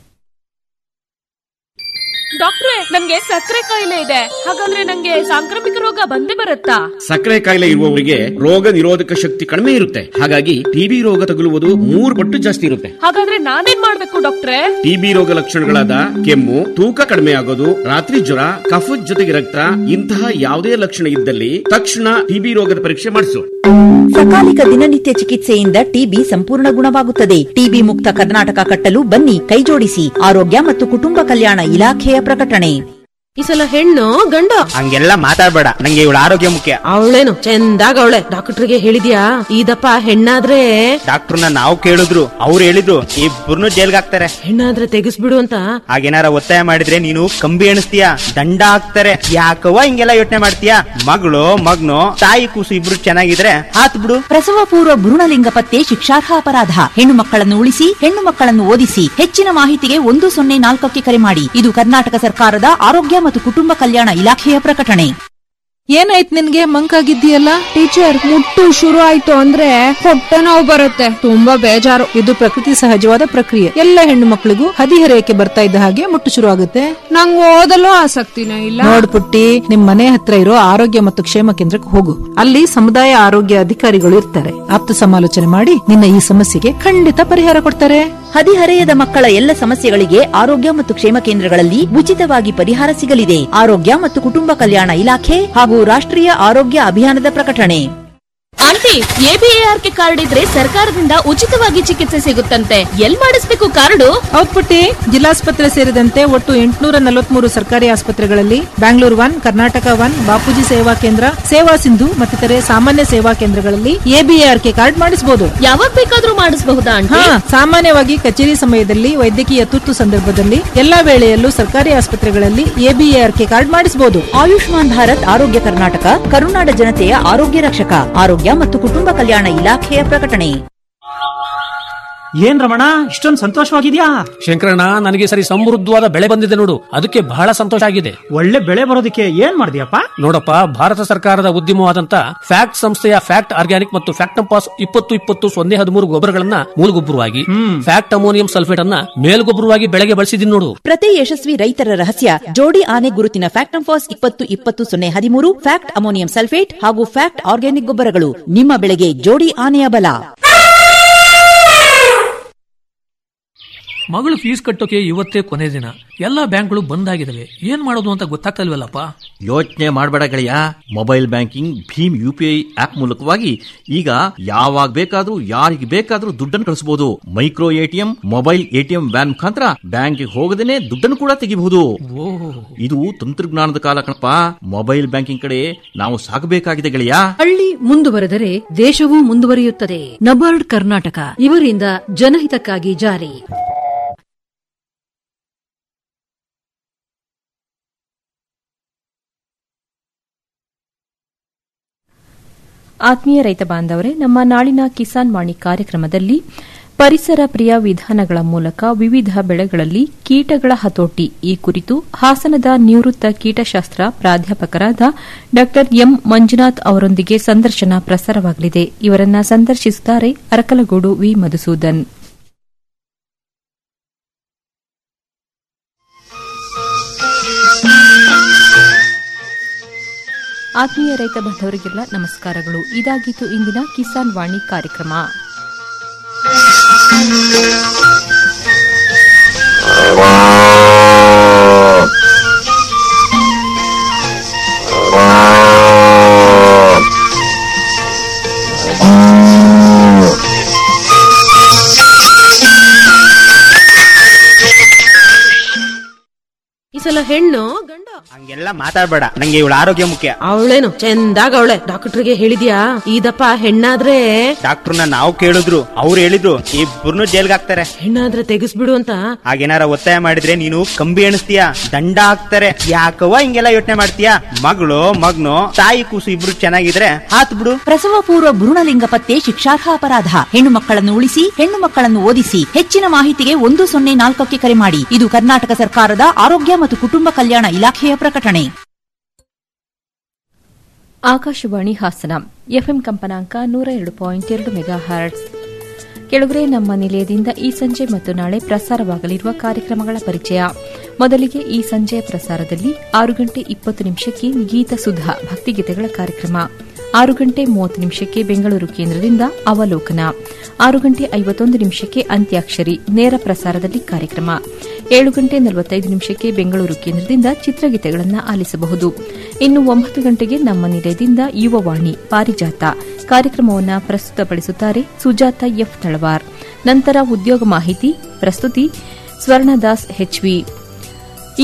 ಡಾಕ್ಟ್ರೆ ನನ್ಗೆ ಸಕ್ಕರೆ ಕಾಯಿಲೆ ಇದೆ ಹಾಗಾದ್ರೆ ನಂಗೆ ಸಾಂಕ್ರಾಮಿಕ ರೋಗ ಬಂದೇ ಬರುತ್ತಾ ಸಕ್ಕರೆ ಕಾಯಿಲೆ ಇರುವವರಿಗೆ ರೋಗ ನಿರೋಧಕ ಶಕ್ತಿ ಕಡಿಮೆ ಇರುತ್ತೆ ಹಾಗಾಗಿ ಟಿಬಿ ರೋಗ ತಗುಲುವುದು ಮೂರು ಪಟ್ಟು ಜಾಸ್ತಿ ಇರುತ್ತೆ ಹಾಗಾದ್ರೆ ನಾನೇನ್ ಮಾಡ್ಬೇಕು ಡಾಕ್ಟ್ರೆ ಟಿಬಿ ರೋಗ ಲಕ್ಷಣಗಳಾದ ಕೆಮ್ಮು ತೂಕ ಕಡಿಮೆ ಆಗೋದು ರಾತ್ರಿ ಜ್ವರ ಕಫದ ಜೊತೆಗೆ ರಕ್ತ ಇಂತಹ ಯಾವುದೇ ಲಕ್ಷಣ ಇದ್ದಲ್ಲಿ ತಕ್ಷಣ ಟಿಬಿ ರೋಗದ ಪರೀಕ್ಷೆ ಮಾಡಿಸು ಸಕಾಲಿಕ ದಿನನಿತ್ಯ ಚಿಕಿತ್ಸೆಯಿಂದ ಟಿಬಿ ಸಂಪೂರ್ಣ ಗುಣವಾಗುತ್ತದೆ ಟಿಬಿ ಮುಕ್ತ ಕರ್ನಾಟಕ ಕಟ್ಟಲು ಬನ್ನಿ ಕೈಜೋಡಿಸಿ ಆರೋಗ್ಯ ಮತ್ತು ಕುಟುಂಬ ಕಲ್ಯಾಣ ಇಲಾಖೆಯ ಪ್ರಕಟಣೆ ಈ ಸಲ ಹೆಣ್ಣು ಗಂಡು ಹಂಗೆಲ್ಲ ಮಾತಾಡ್ಬೇಡ ನಂಗೆ ಇವಳ ಆರೋಗ್ಯ ಮುಖ್ಯ ಅವಳೇನು ಚಂದಾಗ ಅವಳೆ ಡಾಕ್ಟರ್ಗೆ ಹೇಳಿದ್ಯಾ ಇದಪ್ಪ ಹೆಣ್ಣಾದ್ರೆ ಡಾಕ್ಟರ್ನ ನಾವು ಕೇಳಿದ್ರು ಅವ್ರು ಹೇಳಿದ್ರು ಇಬ್ಬರನ್ನು ಜೈಲ್ಗೆ ಹಾಕ್ತಾರೆ ಹೆಣ್ಣಾದ್ರೆ ತೆಗಿಸ್ಬಿಡು ಅಂತ ಹಾಗೇನಾರ ಒತ್ತಾಯ ಮಾಡಿದ್ರೆ ನೀನು ಕಂಬಿ ಎಣಿಸ್ತೀಯ ದಂಡ ಹಾಕ್ತಾರೆ ಯಾಕವ್ವ ಹಿಂಗೆಲ್ಲ ಯೋಚನೆ ಮಾಡ್ತೀಯ ಮಗಳು ಮಗ್ನು ತಾಯಿ ಕೂಸು ಇಬ್ರು ಚೆನ್ನಾಗಿದ್ರೆ ಆತ್ ಬಿಡು ಪ್ರಸವ ಪೂರ್ವ ಭ್ರೂಣಲಿಂಗ ಪತ್ತೆ ಶಿಕ್ಷಾರ್ಹ ಅಪರಾಧ ಹೆಣ್ಣು ಮಕ್ಕಳನ್ನು ಉಳಿಸಿ ಹೆಣ್ಣು ಮಕ್ಕಳನ್ನು ಓದಿಸಿ ಹೆಚ್ಚಿನ ಮಾಹಿತಿಗೆ ಒಂದು ಸೊನ್ನೆ ನಾಲ್ಕಕ್ಕೆ ಕರೆ ಮಾಡಿ ಇದು ಕರ್ನಾಟಕ ಸರ್ಕಾರದ ಆರೋಗ್ಯ ಮತ್ತು ಕುಟುಂಬ ಕಲ್ಯಾಣ ಇಲಾಖೆಯ ಪ್ರಕಟಣೆ ಏನಾಯ್ತು ನಿನ್ಗೆ ಮಂಕಾಗಿದ್ದೀಯಲ್ಲ ಟೀಚರ್ ಮುಟ್ಟು ಶುರು ಆಯ್ತು ಅಂದ್ರೆ ಹೊಟ್ಟೆ ನೋವು ಬರುತ್ತೆ ತುಂಬಾ ಬೇಜಾರು ಇದು ಪ್ರಕೃತಿ ಸಹಜವಾದ ಪ್ರಕ್ರಿಯೆ ಎಲ್ಲ ಹೆಣ್ಣು ಮಕ್ಕಳಿಗೂ ಹದಿಹರೆಯಕ್ಕೆ ಬರ್ತಾ ಇದ್ದ ಹಾಗೆ ಮುಟ್ಟು ಶುರು ಆಗುತ್ತೆ ನಂಗೆ ಓದಲು ಆಸಕ್ತಿನೇ ಇಲ್ಲ ನೋಡ್ ಪುಟ್ಟಿ ನಿಮ್ ಮನೆ ಹತ್ರ ಇರೋ ಆರೋಗ್ಯ ಮತ್ತು ಕ್ಷೇಮ ಕೇಂದ್ರಕ್ಕೆ ಹೋಗು ಅಲ್ಲಿ ಸಮುದಾಯ ಆರೋಗ್ಯ ಅಧಿಕಾರಿಗಳು ಇರ್ತಾರೆ ಆಪ್ತ ಸಮಾಲೋಚನೆ ಮಾಡಿ ನಿನ್ನ ಈ ಸಮಸ್ಯೆಗೆ ಖಂಡಿತ ಪರಿಹಾರ ಕೊಡ್ತಾರೆ ಹದಿಹರೆಯದ ಮಕ್ಕಳ ಎಲ್ಲ ಸಮಸ್ಯೆಗಳಿಗೆ ಆರೋಗ್ಯ ಮತ್ತು ಕ್ಷೇಮ ಕೇಂದ್ರಗಳಲ್ಲಿ ಉಚಿತವಾಗಿ ಪರಿಹಾರ ಸಿಗಲಿದೆ ಆರೋಗ್ಯ ಮತ್ತು ಕುಟುಂಬ ಕಲ್ಯಾಣ ಇಲಾಖೆ ಹಾಗೂ ರಾಷ್ಟ್ರೀಯ ಆರೋಗ್ಯ ಅಭಿಯಾನದ ಪ್ರಕಟಣೆ ಆಂಟಿ ಎಬಿಎಆರ್ಕೆ ಕಾರ್ಡ್ ಇದ್ರೆ ಸರ್ಕಾರದಿಂದ ಉಚಿತವಾಗಿ ಚಿಕಿತ್ಸೆ ಸಿಗುತ್ತಂತೆ ಎಲ್ ಮಾಡಿಸ್ಬೇಕು ಕಾರ್ಡು ಹೌದ್ ಪುಟ್ಟಿ ಜಿಲ್ಲಾಸ್ಪತ್ರೆ ಸೇರಿದಂತೆ ಒಟ್ಟು ಎಂಟುನೂರ ನಲವತ್ಮೂರು ಸರ್ಕಾರಿ ಆಸ್ಪತ್ರೆಗಳಲ್ಲಿ ಬ್ಯಾಂಗ್ಳೂರ್ ಒನ್ ಕರ್ನಾಟಕ ಒನ್ ಬಾಪೂಜಿ ಸೇವಾ ಕೇಂದ್ರ ಸೇವಾ ಸಿಂಧು ಮತ್ತಿತರೆ ಸಾಮಾನ್ಯ ಸೇವಾ ಕೇಂದ್ರಗಳಲ್ಲಿ ಎಬಿಎಆರ್ಕೆ ಕಾರ್ಡ್ ಮಾಡಿಸಬಹುದು ಯಾವಾಗ ಬೇಕಾದ್ರೂ ಮಾಡಿಸಬಹುದಾ ಹಾ ಆಂಟಿ ಸಾಮಾನ್ಯವಾಗಿ ಕಚೇರಿ ಸಮಯದಲ್ಲಿ ವೈದ್ಯಕೀಯ ತುರ್ತು ಸಂದರ್ಭದಲ್ಲಿ ಎಲ್ಲಾ ವೇಳೆಯಲ್ಲೂ ಸರ್ಕಾರಿ ಆಸ್ಪತ್ರೆಗಳಲ್ಲಿ ಎಬಿಎಆರ್ಕೆ ಕಾರ್ಡ್ ಮಾಡಿಸಬಹುದು ಆಯುಷ್ಮಾನ್ ಭಾರತ್ ಆರೋಗ್ಯ ಕರ್ನಾಟಕ ಕರುನಾಡ ಜನತೆಯ ಆರೋಗ್ಯ ರಕ್ಷಕ ಆರೋಗ್ಯ ಮತ್ತು ಕುಟುಂಬ ಕಲ್ಯಾಣ ಇಲಾಖೆಯ ಪ್ರಕಟಣೆ ಏನ್ ರಮಣ ಇಷ್ಟೊಂದು ಸಂತೋಷವಾಗಿದ್ಯಾ ಶಂಕರಣ್ಣ ನನಗೆ ಸರಿ ಸಮೃದ್ಧವಾದ ಬೆಳೆ ಬಂದಿದೆ ನೋಡು ಅದಕ್ಕೆ ಬಹಳ ಸಂತೋಷ ಆಗಿದೆ ಒಳ್ಳೆ ಬೆಳೆ ಬರೋದಕ್ಕೆ ಏನ್ ಮಾಡಿದ್ಯಪ್ಪ ನೋಡಪ್ಪ ಭಾರತ ಸರ್ಕಾರದ ಉದ್ಯಮವಾದಂತ ಫ್ಯಾಕ್ಟ್ ಸಂಸ್ಥೆಯ ಫ್ಯಾಕ್ಟ್ ಆರ್ಗ್ಯಾನಿಕ್ ಮತ್ತು ಫ್ಯಾಕ್ಟಂಪಾಸ್ ಇಪ್ಪತ್ತು ಇಪ್ಪತ್ತು ಸೊನ್ನೆ ಹದಿಮೂರು ಗೊಬ್ಬರಗಳನ್ನ ಮೂಲಗೊಬ್ಬರವಾಗಿ ಫ್ಯಾಕ್ಟ್ ಅಮೋನಿಯಂ ಸಲ್ಫೇಟ್ ಅನ್ನ ಮೇಲ್ಗೊಬ್ಬರವಾಗಿ ಬೆಳೆಗೆ ಬಳಸಿದೀನಿ ನೋಡು ಪ್ರತಿ ಯಶಸ್ವಿ ರೈತರ ರಹಸ್ಯ ಜೋಡಿ ಆನೆ ಗುರುತಿನ ಫ್ಯಾಕ್ಟಂಫಾಸ್ ಇಪ್ಪತ್ತು ಇಪ್ಪತ್ತು ಸೊನ್ನೆ ಹದಿಮೂರು ಫ್ಯಾಕ್ಟ್ ಅಮೋನಿಯಂ ಸಲ್ಫೇಟ್ ಹಾಗೂ ಫ್ಯಾಕ್ಟ್ ಆರ್ಗ್ಯಾನಿಕ್ ಗೊಬ್ಬರಗಳು ನಿಮ್ಮ ಬೆಳೆಗೆ ಜೋಡಿ ಆನೆಯ ಬಲ ಮಗಳು ಫೀಸ್ ಕಟ್ಟೋಕೆ ಇವತ್ತೇ ಕೊನೆ ದಿನ ಎಲ್ಲಾ ಬ್ಯಾಂಕ್ಗಳು ಬಂದ್ ಆಗಿದಾವೆ ಏನ್ ಮಾಡೋದು ಅಂತ ಗೊತ್ತಾಗ್ತಲ್ವಲ್ಲಪ್ಪ ಯೋಚನೆ ಮಾಡಬೇಡ ಗೆಳೆಯ ಮೊಬೈಲ್ ಬ್ಯಾಂಕಿಂಗ್ ಭೀಮ್ ಯು ಪಿ ಐ ಆಪ್ ಮೂಲಕವಾಗಿ ಈಗ ಯಾವಾಗ ಬೇಕಾದ್ರೂ ಯಾರಿಗೆ ಬೇಕಾದ್ರೂ ದುಡ್ಡನ್ನು ಕಳಿಸಬಹುದು micro ATM mobile ATM van ಮುಖಾಂತರ ಬ್ಯಾಂಕ್ಗೆ ಹೋಗದೇನೆ ದುಡ್ಡನ್ನು ಕೂಡ ತೆಗಿಬಹುದು ಇದು ತಂತ್ರಜ್ಞಾನದ ಕಾಲ ಕಣಪ್ಪ ಮೊಬೈಲ್ ಬ್ಯಾಂಕಿಂಗ್ ಕಡೆ ನಾವು ಸಾಗಬೇಕಾಗಿದೆ ಗೆಳೆಯ ಹಳ್ಳಿ ಮುಂದುವರೆದರೆ ದೇಶವೂ ಮುಂದುವರಿಯುತ್ತದೆ ನಬಾರ್ಡ್ ಕರ್ನಾಟಕ ಇವರಿಂದ ಜನಹಿತಕ್ಕಾಗಿ ಜಾರಿ ಆತ್ಮೀಯ ರೈತ ಬಾಂಧವರೇ ನಮ್ಮ ನಾಳಿನ ಕಿಸಾನ್ ವಾಣಿ ಕಾರ್ಯಕ್ರಮದಲ್ಲಿ ಪರಿಸರ ಪ್ರಿಯ ವಿಧಾನಗಳ ಮೂಲಕ ವಿವಿಧ ಬೆಳೆಗಳಲ್ಲಿ ಕೀಟಗಳ ಹತೋಟಿ ಈ ಕುರಿತು ಹಾಸನದ ನಿವೃತ್ತ ಕೀಟಶಾಸ್ತ್ರ ಪ್ರಾಧ್ಯಾಪಕರಾದ ಡಾ ಎಂ ಮಂಜುನಾಥ್ ಅವರೊಂದಿಗೆ ಸಂದರ್ಶನ ಪ್ರಸಾರವಾಗಲಿದೆ ಇವರನ್ನ ಸಂದರ್ಶಿಸುತ್ತಾರೆ ಅರಕಲಗೂಡು ವಿ ಮಧುಸೂದನ್ ಆತ್ಮೀಯ ರೈತ ಬಾಂಧವರಿಗೆಲ್ಲ ನಮಸ್ಕಾರಗಳು ಇದಾಗಿತ್ತು ಇಂದಿನ ಕಿಸಾನ್ ವಾಣಿ ಕಾರ್ಯಕ್ರಮ ಈ ಸಲ ಹೆಣ್ಣು ಗಂಡ ಹಂಗೆಲ್ಲ ಮಾತಾಡ್ಬೇಡ ನಂಗೆ ಇವಳ ಆರೋಗ್ಯ ಮುಖ್ಯ ಅವಳೇನು ಚಂದಾಗ ಅವಳೆ ಡಾಕ್ಟರ್ಗೆ ಹೇಳಿದ್ಯಾ ಇದಪ್ಪ ಹೆಣ್ಣಾದ್ರೆ ಡಾಕ್ಟರ್ನ ನಾವು ಕೇಳಿದ್ರು ಅವ್ರು ಹೇಳಿದ್ರು ಇಬ್ಬರನ್ನು ಜೈಲ್ಗೆ ಹಾಕ್ತಾರೆ ಹೆಣ್ಣಾದ್ರೆ ತೆಗಿಸ್ಬಿಡು ಅಂತ ಹಾಗೇನಾರ ಒತ್ತಾಯ ಮಾಡಿದ್ರೆ ನೀನು ಕಂಬಿ ಎಣಿಸ್ತೀಯ ದಂಡ ಹಾಕ್ತಾರೆ ಯಾಕವ್ವ ಹಿಂಗೆಲ್ಲ ಯೋಚನೆ ಮಾಡ್ತೀಯ ಮಗಳು ಮಗ್ನು ತಾಯಿ ಕೂಸು ಇಬ್ರು ಚೆನ್ನಾಗಿದ್ರೆ ಹಾತ್ ಬಿಡು ಪ್ರಸವ ಪೂರ್ವ ಭ್ರೂಣಲಿಂಗ ಪತ್ತೆ ಶಿಕ್ಷಾರ್ಹ ಅಪರಾಧ ಹೆಣ್ಣು ಮಕ್ಕಳನ್ನು ಉಳಿಸಿ ಹೆಣ್ಣು ಮಕ್ಕಳನ್ನು ಓದಿಸಿ ಹೆಚ್ಚಿನ ಮಾಹಿತಿಗೆ ಒಂದು ಸೊನ್ನೆ ನಾಲ್ಕಕ್ಕೆ ಕರೆ ಮಾಡಿ ಇದು ಕರ್ನಾಟಕ ಸರ್ಕಾರದ ಆರೋಗ್ಯ ಮತ್ತು ಕುಟುಂಬ ಕಲ್ಯಾಣ ಇಲಾಖೆಯ ಪ್ರಕಟಣೆ ಆಕಾಶವಾಣಿ ಹಾಸನ ಎಫ್ಎಂ ಕಂಪನಾಂಕ ನೂರ ಎರಡು ಪಾಯಿಂಟ್ ಎರಡು ಮೆಗಾ ಹರ್ಟ್ಸ್ ಕೆಳಗರೆ ನಮ್ಮ ನಿಲಯದಿಂದ ಈ ಸಂಜೆ ಮತ್ತು ನಾಳೆ ಪ್ರಸಾರವಾಗಲಿರುವ ಕಾರ್ಯಕ್ರಮಗಳ ಪರಿಚಯ ಮೊದಲಿಗೆ ಈ ಸಂಜೆ ಪ್ರಸಾರದಲ್ಲಿ ಆರು ಗಂಟೆ ಇಪ್ಪತ್ತು ನಿಮಿಷಕ್ಕೆ ಗೀತ ಸುಧಾ ಭಕ್ತಿಗೀತೆಗಳ ಕಾರ್ಯಕ್ರಮ ಆರು ಗಂಟೆ ಮೂವತ್ತು ನಿಮಿಷಕ್ಕೆ ಬೆಂಗಳೂರು ಕೇಂದ್ರದಿಂದ ಅವಲೋಕನ ಆರು ಗಂಟೆ ಐವತ್ತೊಂದು ನಿಮಿಷಕ್ಕೆ ಅಂತ್ಯಾಕ್ಷರಿ ನೇರ ಪ್ರಸಾರದಲ್ಲಿ ಕಾರ್ಯಕ್ರಮ ಏಳು ಗಂಟೆ ನಲವತ್ತೈದು ನಿಮಿಷಕ್ಕೆ ಬೆಂಗಳೂರು ಕೇಂದ್ರದಿಂದ ಚಿತ್ರಗೀತೆಗಳನ್ನು ಆಲಿಸಬಹುದು ಇನ್ನು ಒಂಬತ್ತು ಗಂಟೆಗೆ ನಮ್ಮ ನಿಲಯದಿಂದ ಯುವವಾಣಿ ಪಾರಿಜಾತ ಕಾರ್ಯಕ್ರಮವನ್ನು ಪ್ರಸ್ತುತಪಡಿಸುತ್ತಾರೆ ಸುಜಾತ ಎಫ್ ತಳವಾರ್ ನಂತರ ಉದ್ಯೋಗ ಮಾಹಿತಿ ಪ್ರಸ್ತುತಿ ಸ್ವರ್ಣದಾಸ್ ಹೆಚ್ವಿ